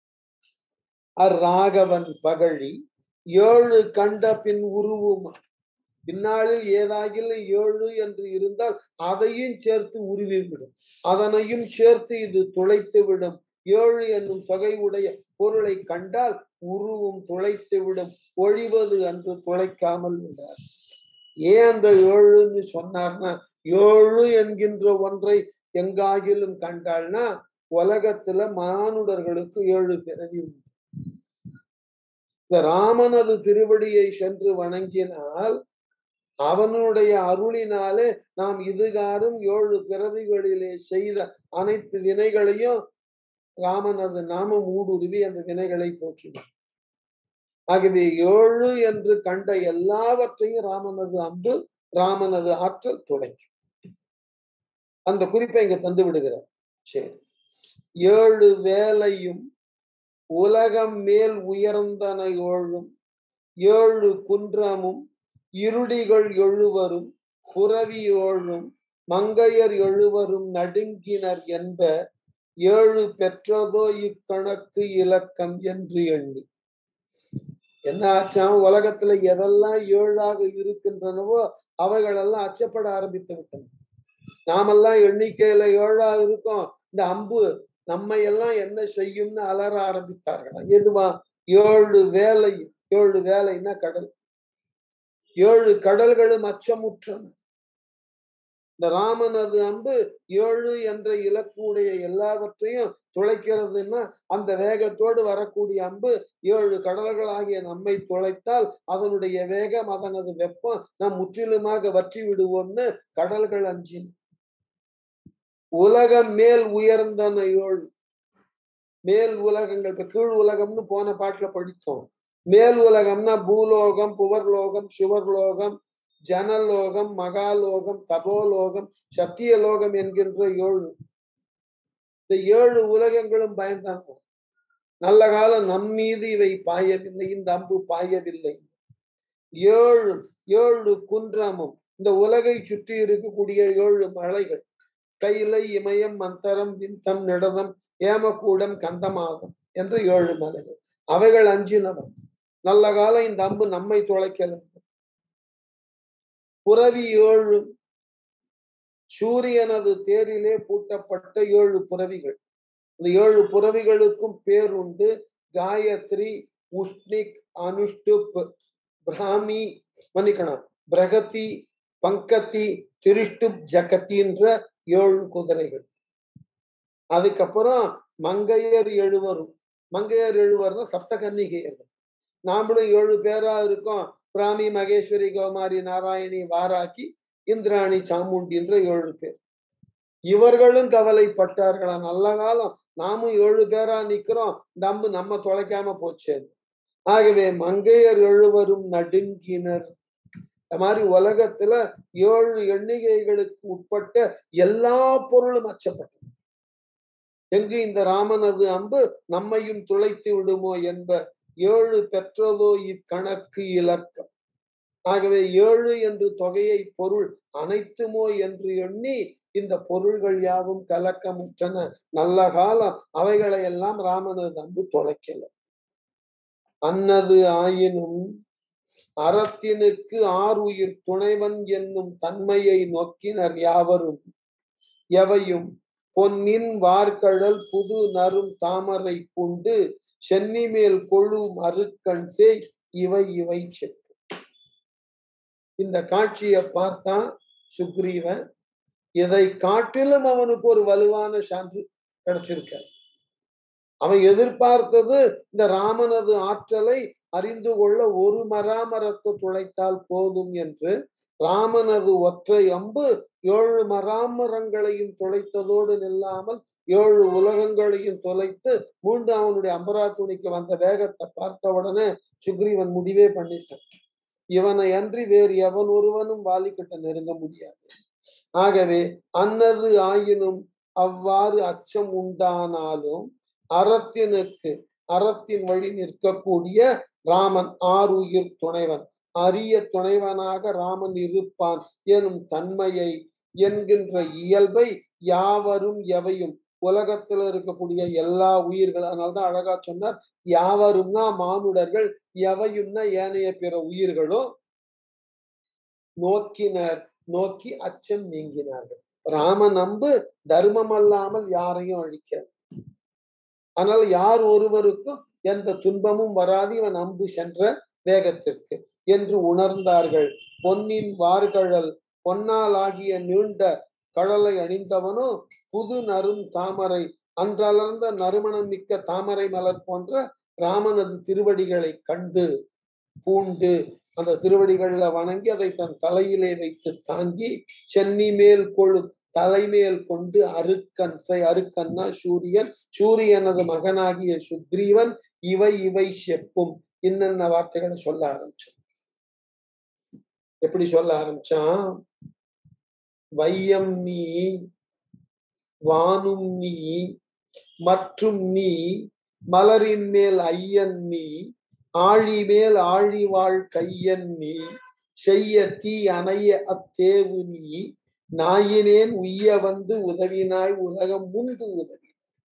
அராகவன் பகழி ஏழு கண்ட பின் உருவும் பின்னாளில் ஏதாகிலும் ஏழு என்று இருந்தால் அதையும் சேர்த்து உருவிவிடும் அதனையும் சேர்த்து இது துளைத்து விடும் ஏழு என்னும் தொகை உடைய பொருளை கண்டால் உருவும் துளைத்து விடும் ஒழிவது என்று துளைக்காமல் விடார் ஏன் அந்த ஏழுன்னு சொன்னார்னா ஏழு என்கின்ற ஒன்றை எங்காகிலும் கண்டாள்னா உலகத்துல மானுடர்களுக்கு ஏழு பிறவி உண்டு இந்த ராமனது திருவடியை சென்று வணங்கினால் அவனுடைய அருளினாலே நாம் இதுகாரும் ஏழு பிறவிகளிலே செய்த அனைத்து வினைகளையும் ராமனது நாமம் ஊடுருவி அந்த வினைகளை போக்கினார் ஆகவே ஏழு என்று கண்ட எல்லாவற்றையும் ராமனது அன்பு ராமனது ஆற்றல் துளைக்கும் அந்த குறிப்பை இங்க தந்து விடுகிறார் சரி ஏழு வேலையும் உலகம் மேல் உயர்ந்தன ஏழும் ஏழு குன்றமும் இருடிகள் எழுவரும் புறவி ஏழும் மங்கையர் எழுவரும் நடுங்கினர் என்ப ஏழு பெற்றதோ இக்கணக்கு இலக்கம் என்று எண்ணி என்ன ஆச்சாம் உலகத்துல எதெல்லாம் ஏழாக இருக்கின்றனவோ அவைகளெல்லாம் அச்சப்பட ஆரம்பித்து விட்டன நாமெல்லாம் எண்ணிக்கையில ஏழா இருக்கோம் இந்த அம்பு நம்மை எல்லாம் என்ன செய்யும்னு அலற ஆரம்பித்தார்கள் எதுவா ஏழு வேலை ஏழு வேலைன்னா கடல் ஏழு கடல்களும் அச்சமுற்றன இந்த ராமனது அம்பு ஏழு என்ற இலக்குடைய எல்லாவற்றையும் துளைக்கிறதுன்னா அந்த வேகத்தோடு வரக்கூடிய அம்பு ஏழு கடல்களாகிய நம்மை துளைத்தால் அதனுடைய வேகம் அதனது வெப்பம் நாம் முற்றிலுமாக வற்றி விடுவோம்னு கடல்கள் அஞ்சின உலகம் மேல் உயர்ந்தன ஏழு மேல் உலகங்கள் இப்ப கீழ் உலகம்னு போன பாட்டுல படித்தோம் மேல் உலகம்னா பூலோகம் புவர்லோகம் சுவர்லோகம் ஜனலோகம் மகாலோகம் தபோலோகம் சத்தியலோகம் என்கின்ற ஏழு இந்த ஏழு உலகங்களும் பயந்தாங்க நல்ல காலம் நம் மீது இவை பாயவில்லை இந்த அம்பு பாயவில்லை ஏழு ஏழு குன்றமும் இந்த உலகை சுற்றி இருக்கக்கூடிய ஏழு மலைகள் கைலை இமயம் மந்தரம் விந்தம் நிடதம் ஏமக்கூடம் கந்தமாகும் என்ற ஏழு மலைகள் அவைகள் அஞ்சினவன் நல்ல காலம் இந்த அம்பு நம்மை துளைக்கல புறவி ஏழு சூரியனது தேரிலே பூட்டப்பட்ட ஏழு புறவிகள் இந்த ஏழு புறவிகளுக்கும் பேர் உண்டு காயத்ரி உஷ்ணிக் அனுஷ்டுப் பிராமி மன்னிக்கணும் பிரகதி பங்கத்தி திருஷ்டுப் ஜகத்தின்ற ஏழு குதிரைகள் அதுக்கப்புறம் மங்கையர் எழுவரும் மங்கையர் எழுவர்னா சப்த கன்னிகையர்கள் நாமளும் ஏழு பேரா இருக்கோம் பிராமி மகேஸ்வரி கௌமாரி நாராயணி வாராக்கி இந்திராணி சாமுண்டின்ற ஏழு பேர் இவர்களும் கவலைப்பட்டார்களா நல்ல காலம் நாமும் ஏழு பேரா நிக்கிறோம் தம்பு நம்ம தொலைக்காம போச்சு ஆகவே மங்கையர் எழுவரும் நடுங்கினர் இந்த மாதிரி உலகத்துல ஏழு எண்ணிக்கைகளுக்கு உட்பட்ட எல்லா பொருளும் அச்சப்பட்டது எங்கு இந்த ராமனது அம்பு நம்மையும் துளைத்து விடுமோ என்ப ஏழு பெற்றதோ இக்கணக்கு இலக்கம் ஆகவே ஏழு என்று தொகையை பொருள் அனைத்துமோ என்று எண்ணி இந்த பொருள்கள் யாவும் கலக்கமுற்றன நல்ல காலம் அவைகளை எல்லாம் ராமனது அன்பு தொலைக்கல அன்னது ஆயினும் அறத்தினுக்கு ஆறு உயிர் துணைவன் என்னும் தன்மையை நோக்கினர் யாவரும் எவையும் பொன்னின் வார்கழல் புது நரும் தாமரை பூண்டு சென்னி மேல் கொழும் அருக்கண் சேய் இவை இவை செப்பு இந்த காட்சியை பார்த்தான் சுக்ரீவன் இதை காட்டிலும் அவனுக்கு ஒரு வலுவான சான்று கிடைச்சிருக்காரு அவன் எதிர்பார்த்தது இந்த ராமனது ஆற்றலை அறிந்து கொள்ள ஒரு மராமரத்தை துளைத்தால் போதும் என்று ராமனது ஒற்றை அம்பு ஏழு மராமரங்களையும் துளைத்ததோடு நில்லாமல் ஏழு உலகங்களையும் தொலைத்து மீண்டும் அவனுடைய அம்பரா துணிக்கு வந்த வேகத்தை பார்த்த உடனே சுக்ரீவன் முடிவே பண்ணிட்டான் இவனை அன்றி வேறு எவன் ஒருவனும் வாலிக்கிட்ட நெருங்க முடியாது ஆகவே அன்னது ஆயினும் அவ்வாறு அச்சம் உண்டானாலும் அறத்தினுக்கு அறத்தின் வழி நிற்கக்கூடிய ராமன் ஆறுயிர் துணைவன் அரிய துணைவனாக ராமன் இருப்பான் எனும் தன்மையை என்கின்ற இயல்பை யாவரும் எவையும் உலகத்துல இருக்கக்கூடிய எல்லா உயிர்கள் அதனால்தான் அழகா சொன்னார் யாவரும்னா மானுடர்கள் எவையும்னா ஏனைய பிற உயிர்களும் நோக்கினர் நோக்கி அச்சம் நீங்கினார்கள் ராம நம்பு தர்மம் அல்லாமல் யாரையும் அழிக்காது ஆனால் யார் ஒருவருக்கும் எந்த துன்பமும் வராது இவன் அம்பு சென்ற வேகத்திற்கு என்று உணர்ந்தார்கள் பொன்னின் வார்கழல் பொன்னால் ஆகிய நீண்ட கழலை அணிந்தவனோ புது நரும் தாமரை அன்றளர்ந்த நறுமணம் மிக்க தாமரை மலர் போன்ற ராமனது திருவடிகளை கண்டு பூண்டு அந்த திருவடிகள்ல வணங்கி அதை தன் தலையிலே வைத்து தாங்கி சென்னி மேல் கொழு தலைமேல் கொண்டு அருக்கன் செய் அருக்கன்னா சூரியன் சூரியனது மகனாகிய சுக்ரீவன் இவை இவை செப்பும் இன்னென்ன வார்த்தைகளை சொல்ல ஆரம்பிச்சான் எப்படி சொல்ல ஆரம்பிச்சான் வையம் நீ வானும் நீ மற்றும் நீ மலரின் மேல் ஐயன் நீ ஆழி மேல் ஆழிவாள் கையன் நீ செய்ய தீ அணைய அத்தேவு நீ நாயினேன் உய்ய வந்து உதவினாய் உலகம் முந்து உதவி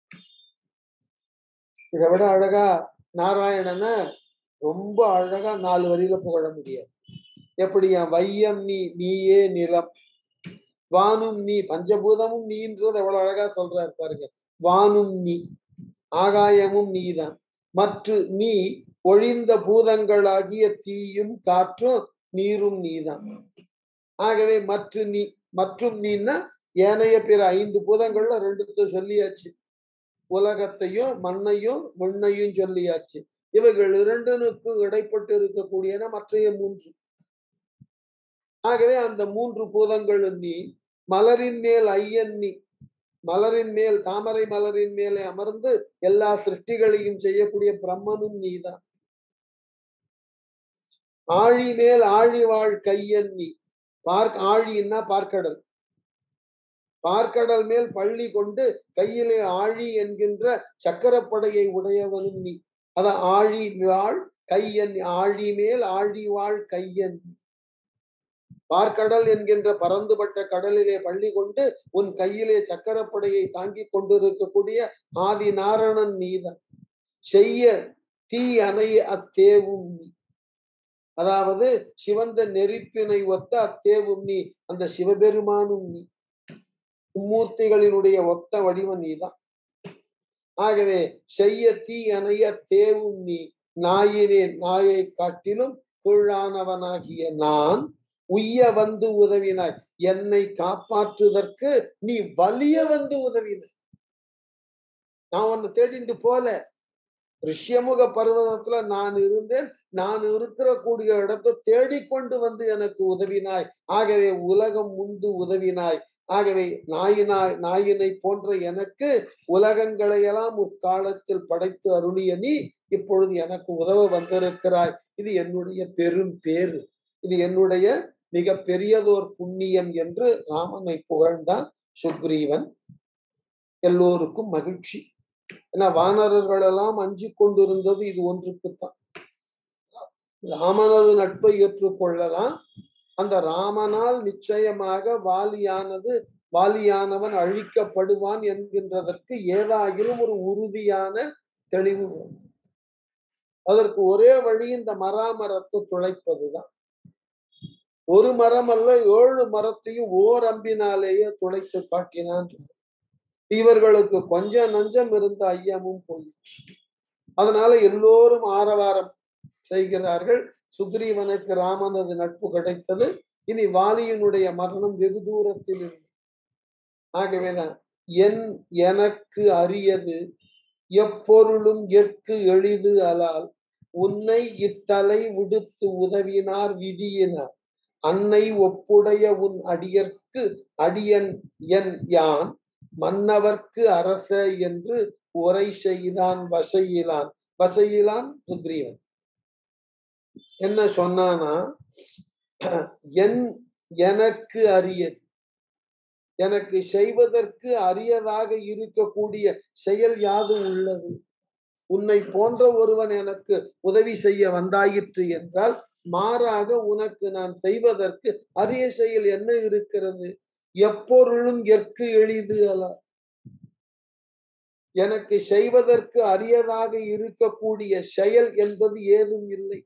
இதை விட அழகா நாராயணனை ரொம்ப அழகா நாலு வரியில புகழ முடியாது எப்படி என் வையம் நீ நீயே நிலம் வானும் நீ பஞ்சபூதமும் நீன்றது எவ்வளவு அழகா சொல்றாரு பாருங்க வானும் நீ ஆகாயமும் நீதான் மற்ற நீ ஒழிந்த பூதங்களாகிய தீயும் காற்றும் நீரும் நீதான் ஆகவே மற்ற நீ மற்றும் நீன்னா ஏனைய பிற ஐந்து பூதங்கள்ல ரெண்டுத்த சொல்லியாச்சு உலகத்தையும் மண்ணையும் மண்ணையும் சொல்லியாச்சு இவைகள் இரண்டனுக்கும் இடைப்பட்டு இருக்கக்கூடியன மற்றைய மூன்று ஆகவே அந்த மூன்று பூதங்களும் நீ மலரின் மேல் ஐயன் நீ மலரின் மேல் தாமரை மலரின் மேலே அமர்ந்து எல்லா சிருஷ்டிகளையும் செய்யக்கூடிய பிரம்மனும் நீதான் ஆழி மேல் ஆழிவாழ் கையன் நீ பார்க் ஆழின்னா பார்க்கடல் பார்க்கடல் மேல் பள்ளி கொண்டு கையிலே ஆழி என்கின்ற சக்கரப்படையை உடையவனும் நீ அத ஆழி வாழ் கையன் ஆழி மேல் ஆழி வாழ் கையன் பார்க்கடல் என்கின்ற பறந்துபட்ட கடலிலே பள்ளி கொண்டு உன் கையிலே சக்கரப்படையை தாங்கி கொண்டிருக்கக்கூடிய ஆதி நாரணன் நீதான் செய்ய தீ அணைய அத்தேவும் நீ அதாவது சிவந்த நெருப்பினை ஒத்த அத்தேவும் நீ அந்த சிவபெருமானும் நீ மும்மூர்த்திகளினுடைய ஒத்த வடிவம் நீதான் ஆகவே செய்ய தீ அணைய தேவும் நீ நாயினே நாயை காட்டிலும் கீழானவனாகிய நான் உய்ய வந்து உதவினாய் என்னை காப்பாற்றுவதற்கு நீ வலிய வந்து உதவினாய் நான் உன்னை தேடிட்டு போல ரிஷ்யமுக பர்வதத்துல நான் இருந்தேன் நான் இருக்கிற கூடிய இடத்தை தேடிக்கொண்டு வந்து எனக்கு உதவினாய் ஆகவே உலகம் முந்து உதவினாய் ஆகவே நாயினாய் நாயினை போன்ற எனக்கு உலகங்களை எல்லாம் முற்காலத்தில் படைத்து அருளிய நீ இப்பொழுது எனக்கு உதவ வந்திருக்கிறாய் இது என்னுடைய பெரும் பேரு இது என்னுடைய மிக பெரியதோர் புண்ணியம் என்று ராமனை புகழ்ந்தான் சுக்ரீவன் எல்லோருக்கும் மகிழ்ச்சி ஏன்னா வானரர்கள் எல்லாம் அஞ்சு கொண்டிருந்தது இது ஒன்றுக்குத்தான் ராமனது நட்பை ஏற்றுக்கொள்ளலாம் அந்த ராமனால் நிச்சயமாக வாலியானது வாலியானவன் அழிக்கப்படுவான் என்கின்றதற்கு ஏதாயிலும் ஒரு உறுதியான தெளிவு வேண்டும் அதற்கு ஒரே வழி இந்த மராமரத்தை துளைப்பதுதான் ஒரு மரம் அல்ல ஏழு மரத்தையும் ஓர் அம்பினாலேயே துளைத்து காட்டினான் இவர்களுக்கு கொஞ்சம் நஞ்சம் இருந்த ஐயமும் போயிடுச்சு அதனால எல்லோரும் ஆரவாரம் செய்கிறார்கள் சுக்ரீவனுக்கு ராமனது நட்பு கிடைத்தது இனி வாலியினுடைய மரணம் வெகு தூரத்தில் இருந்து ஆகவேதான் என் எனக்கு அரியது எப்பொருளும் எற்கு எளிது அலால் உன்னை இத்தலை விடுத்து உதவினார் விதியினார் அன்னை ஒப்புடைய உன் அடியர்க்கு அடியன் என் யான் மன்னவர்க்கு அரச என்று உரை செய்தான் வசையிலான் வசையிலான் சுக்ரீவன் என்ன சொன்னானா என் எனக்கு அரியது எனக்கு செய்வதற்கு அரியதாக இருக்கக்கூடிய செயல் யாது உள்ளது உன்னை போன்ற ஒருவன் எனக்கு உதவி செய்ய வந்தாயிற்று என்றால் மாறாக உனக்கு நான் செய்வதற்கு அரிய செயல் என்ன இருக்கிறது எப்பொருளும் எற்கு எளிது அல்ல எனக்கு செய்வதற்கு அரியதாக இருக்கக்கூடிய செயல் என்பது ஏதும் இல்லை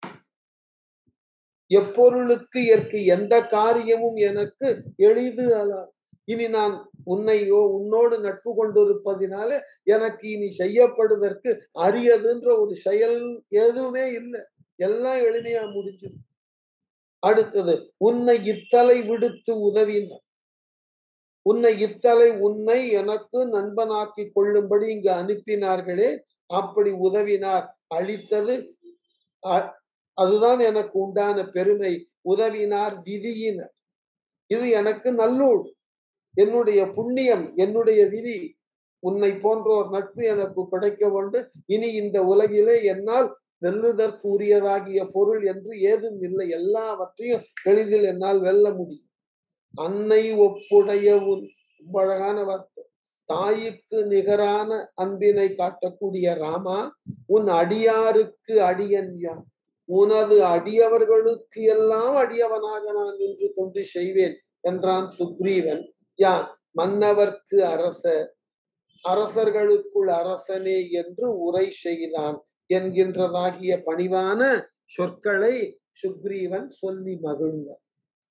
எப்பொருளுக்கு எற்கு எந்த காரியமும் எனக்கு எளிது அல்ல இனி நான் உன்னையோ உன்னோடு நட்பு கொண்டிருப்பதினால எனக்கு இனி செய்யப்படுவதற்கு அரியதுன்ற ஒரு செயல் எதுவுமே இல்லை எல்லாம் எளிமையா முடிஞ்சிடும் அடுத்தது உன்னை இத்தலை விடுத்து உதவினார் உன்னை இத்தலை உன்னை எனக்கு நண்பனாக்கி கொள்ளும்படி இங்கு அனுப்பினார்களே அப்படி உதவினார் அளித்தது அ- அதுதான் எனக்கு உண்டான பெருமை உதவினார் விதியினர் இது எனக்கு நல்லூர் என்னுடைய புண்ணியம் என்னுடைய விதி உன்னை போன்றோர் நட்பு எனக்கு கிடைக்க கொண்டு இனி இந்த உலகிலே என்னால் வெல்லுதற்குரியதாகிய பொருள் என்று ஏதும் இல்லை எல்லாவற்றையும் எளிதில் என்னால் வெல்ல முடியும் அன்னை ஒப்புடைய உன் ரொம்ப அழகான வார்த்தை தாய்க்கு நிகரான அன்பினை காட்டக்கூடிய ராமா உன் அடியாருக்கு அடியன் யார் உனது அடியவர்களுக்கு எல்லாம் அடியவனாக நான் நின்று தொண்டு செய்வேன் என்றான் சுக்ரீவன் யான் மன்னவர்க்கு அரச அரசர்களுக்குள் அரசனே என்று உரை செய்தான் என்கின்றதாகிய பணிவான சொற்களை சுக்ரீவன் சொல்லி மகிழ்ந்தார்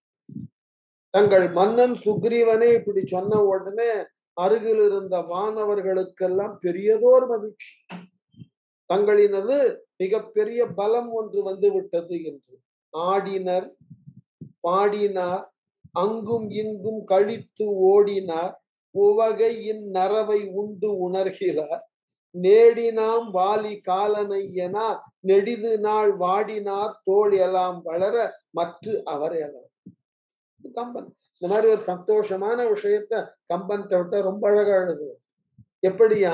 தங்கள் மன்னன் சுக்ரீவனே இப்படி சொன்ன உடனே அருகில் இருந்த வானவர்களுக்கெல்லாம் பெரியதோர் மகிழ்ச்சி தங்களினது மிகப்பெரிய பலம் ஒன்று வந்து விட்டது என்று ஆடினர் பாடினார் அங்கும் இங்கும் கழித்து ஓடினார் உவகை இந்நரவை உண்டு உணர்கிறார் நேடினாம் வாலி காலனை என நெடிது நாள் வாடினார் தோள் எல்லாம் வளர மற்ற அவர் எல்லாம் கம்பன் இந்த மாதிரி ஒரு சந்தோஷமான விஷயத்த கம்பன் விட்ட ரொம்ப அழகா எழுதுவார் எப்படியா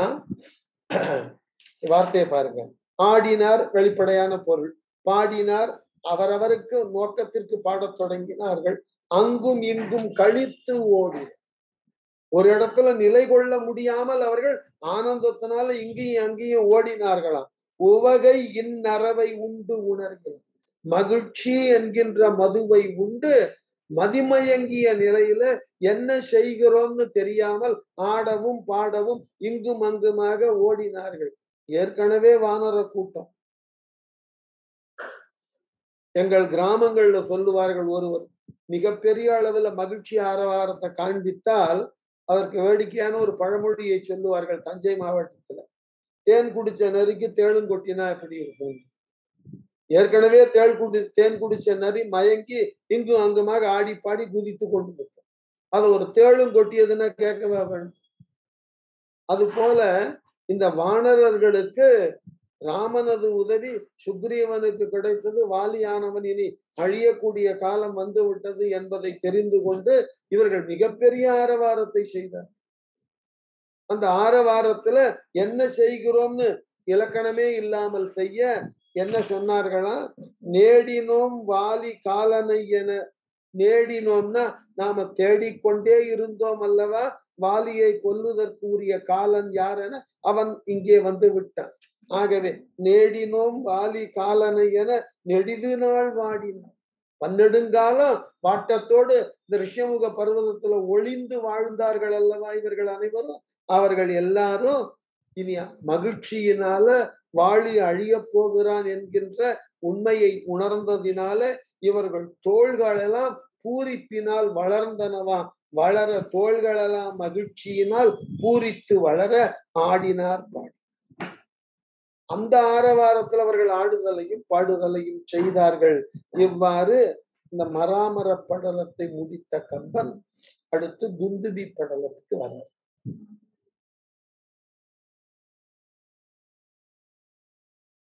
வார்த்தையை பாருங்க ஆடினார் வெளிப்படையான பொருள் பாடினார் அவரவருக்கு நோக்கத்திற்கு பாடத் தொடங்கினார்கள் அங்கும் இங்கும் கழித்து ஓடி ஒரு இடத்துல நிலை கொள்ள முடியாமல் அவர்கள் ஆனந்தத்தினால இங்கேயும் அங்கேயும் ஓடினார்களாம் உவகை இந்நரவை உண்டு உணர்கிறார் மகிழ்ச்சி என்கின்ற மதுவை உண்டு மதிமயங்கிய நிலையில என்ன செய்கிறோம்னு தெரியாமல் ஆடவும் பாடவும் இங்கும் அங்குமாக ஓடினார்கள் ஏற்கனவே வானர கூட்டம் எங்கள் கிராமங்கள்ல சொல்லுவார்கள் ஒருவர் மிகப்பெரிய அளவுல மகிழ்ச்சி ஆரவாரத்தை காண்பித்தால் அதற்கு வேடிக்கையான ஒரு பழமொழியை சொல்லுவார்கள் தஞ்சை மாவட்டத்துல தேன் குடிச்ச நரிக்கு தேளும் கொட்டினா எப்படி இருக்கும் ஏற்கனவே தேள் குடி தேன் குடிச்ச நரி மயங்கி இங்கும் அங்குமாக ஆடி பாடி குதித்து கொண்டு இருக்கும் அது ஒரு தேளும் கொட்டியதுன்னா கேட்கவா வேணும் அது போல இந்த வானரர்களுக்கு ராமனது உதவி சுக்ரீவனுக்கு கிடைத்தது வாலியானவன் இனி அழியக்கூடிய காலம் வந்து விட்டது என்பதை தெரிந்து கொண்டு இவர்கள் மிகப்பெரிய ஆரவாரத்தை செய்தார் அந்த ஆரவாரத்துல என்ன செய்கிறோம்னு இலக்கணமே இல்லாமல் செய்ய என்ன சொன்னார்களா நேடினோம் வாலி காலனை என நேடினோம்னா நாம தேடிக்கொண்டே இருந்தோம் அல்லவா வாலியை கொல்லுதற்கு உரிய காலன் யார் என அவன் இங்கே வந்து விட்டான் ஆகவே நேடினோம் வாலி காலனை என நெடிது நாள் வாடினான் பன்னெடுங்காலம் வாட்டத்தோடு இந்த ரிஷமுக பர்வதத்துல ஒளிந்து வாழ்ந்தார்கள் அல்லவா இவர்கள் அனைவரும் அவர்கள் எல்லாரும் இனி மகிழ்ச்சியினால வாழி அழிய போகிறான் என்கின்ற உண்மையை உணர்ந்ததினால இவர்கள் தோள்களெல்லாம் பூரிப்பினால் வளர்ந்தனவாம் வளர தோள்களெல்லாம் மகிழ்ச்சியினால் பூரித்து வளர ஆடினார் பாடி அந்த ஆரவாரத்தில் அவர்கள் ஆடுதலையும் பாடுதலையும் செய்தார்கள் இவ்வாறு இந்த மராமர படலத்தை முடித்த கம்பன் அடுத்து துந்துபி படலத்துக்கு வர்றார்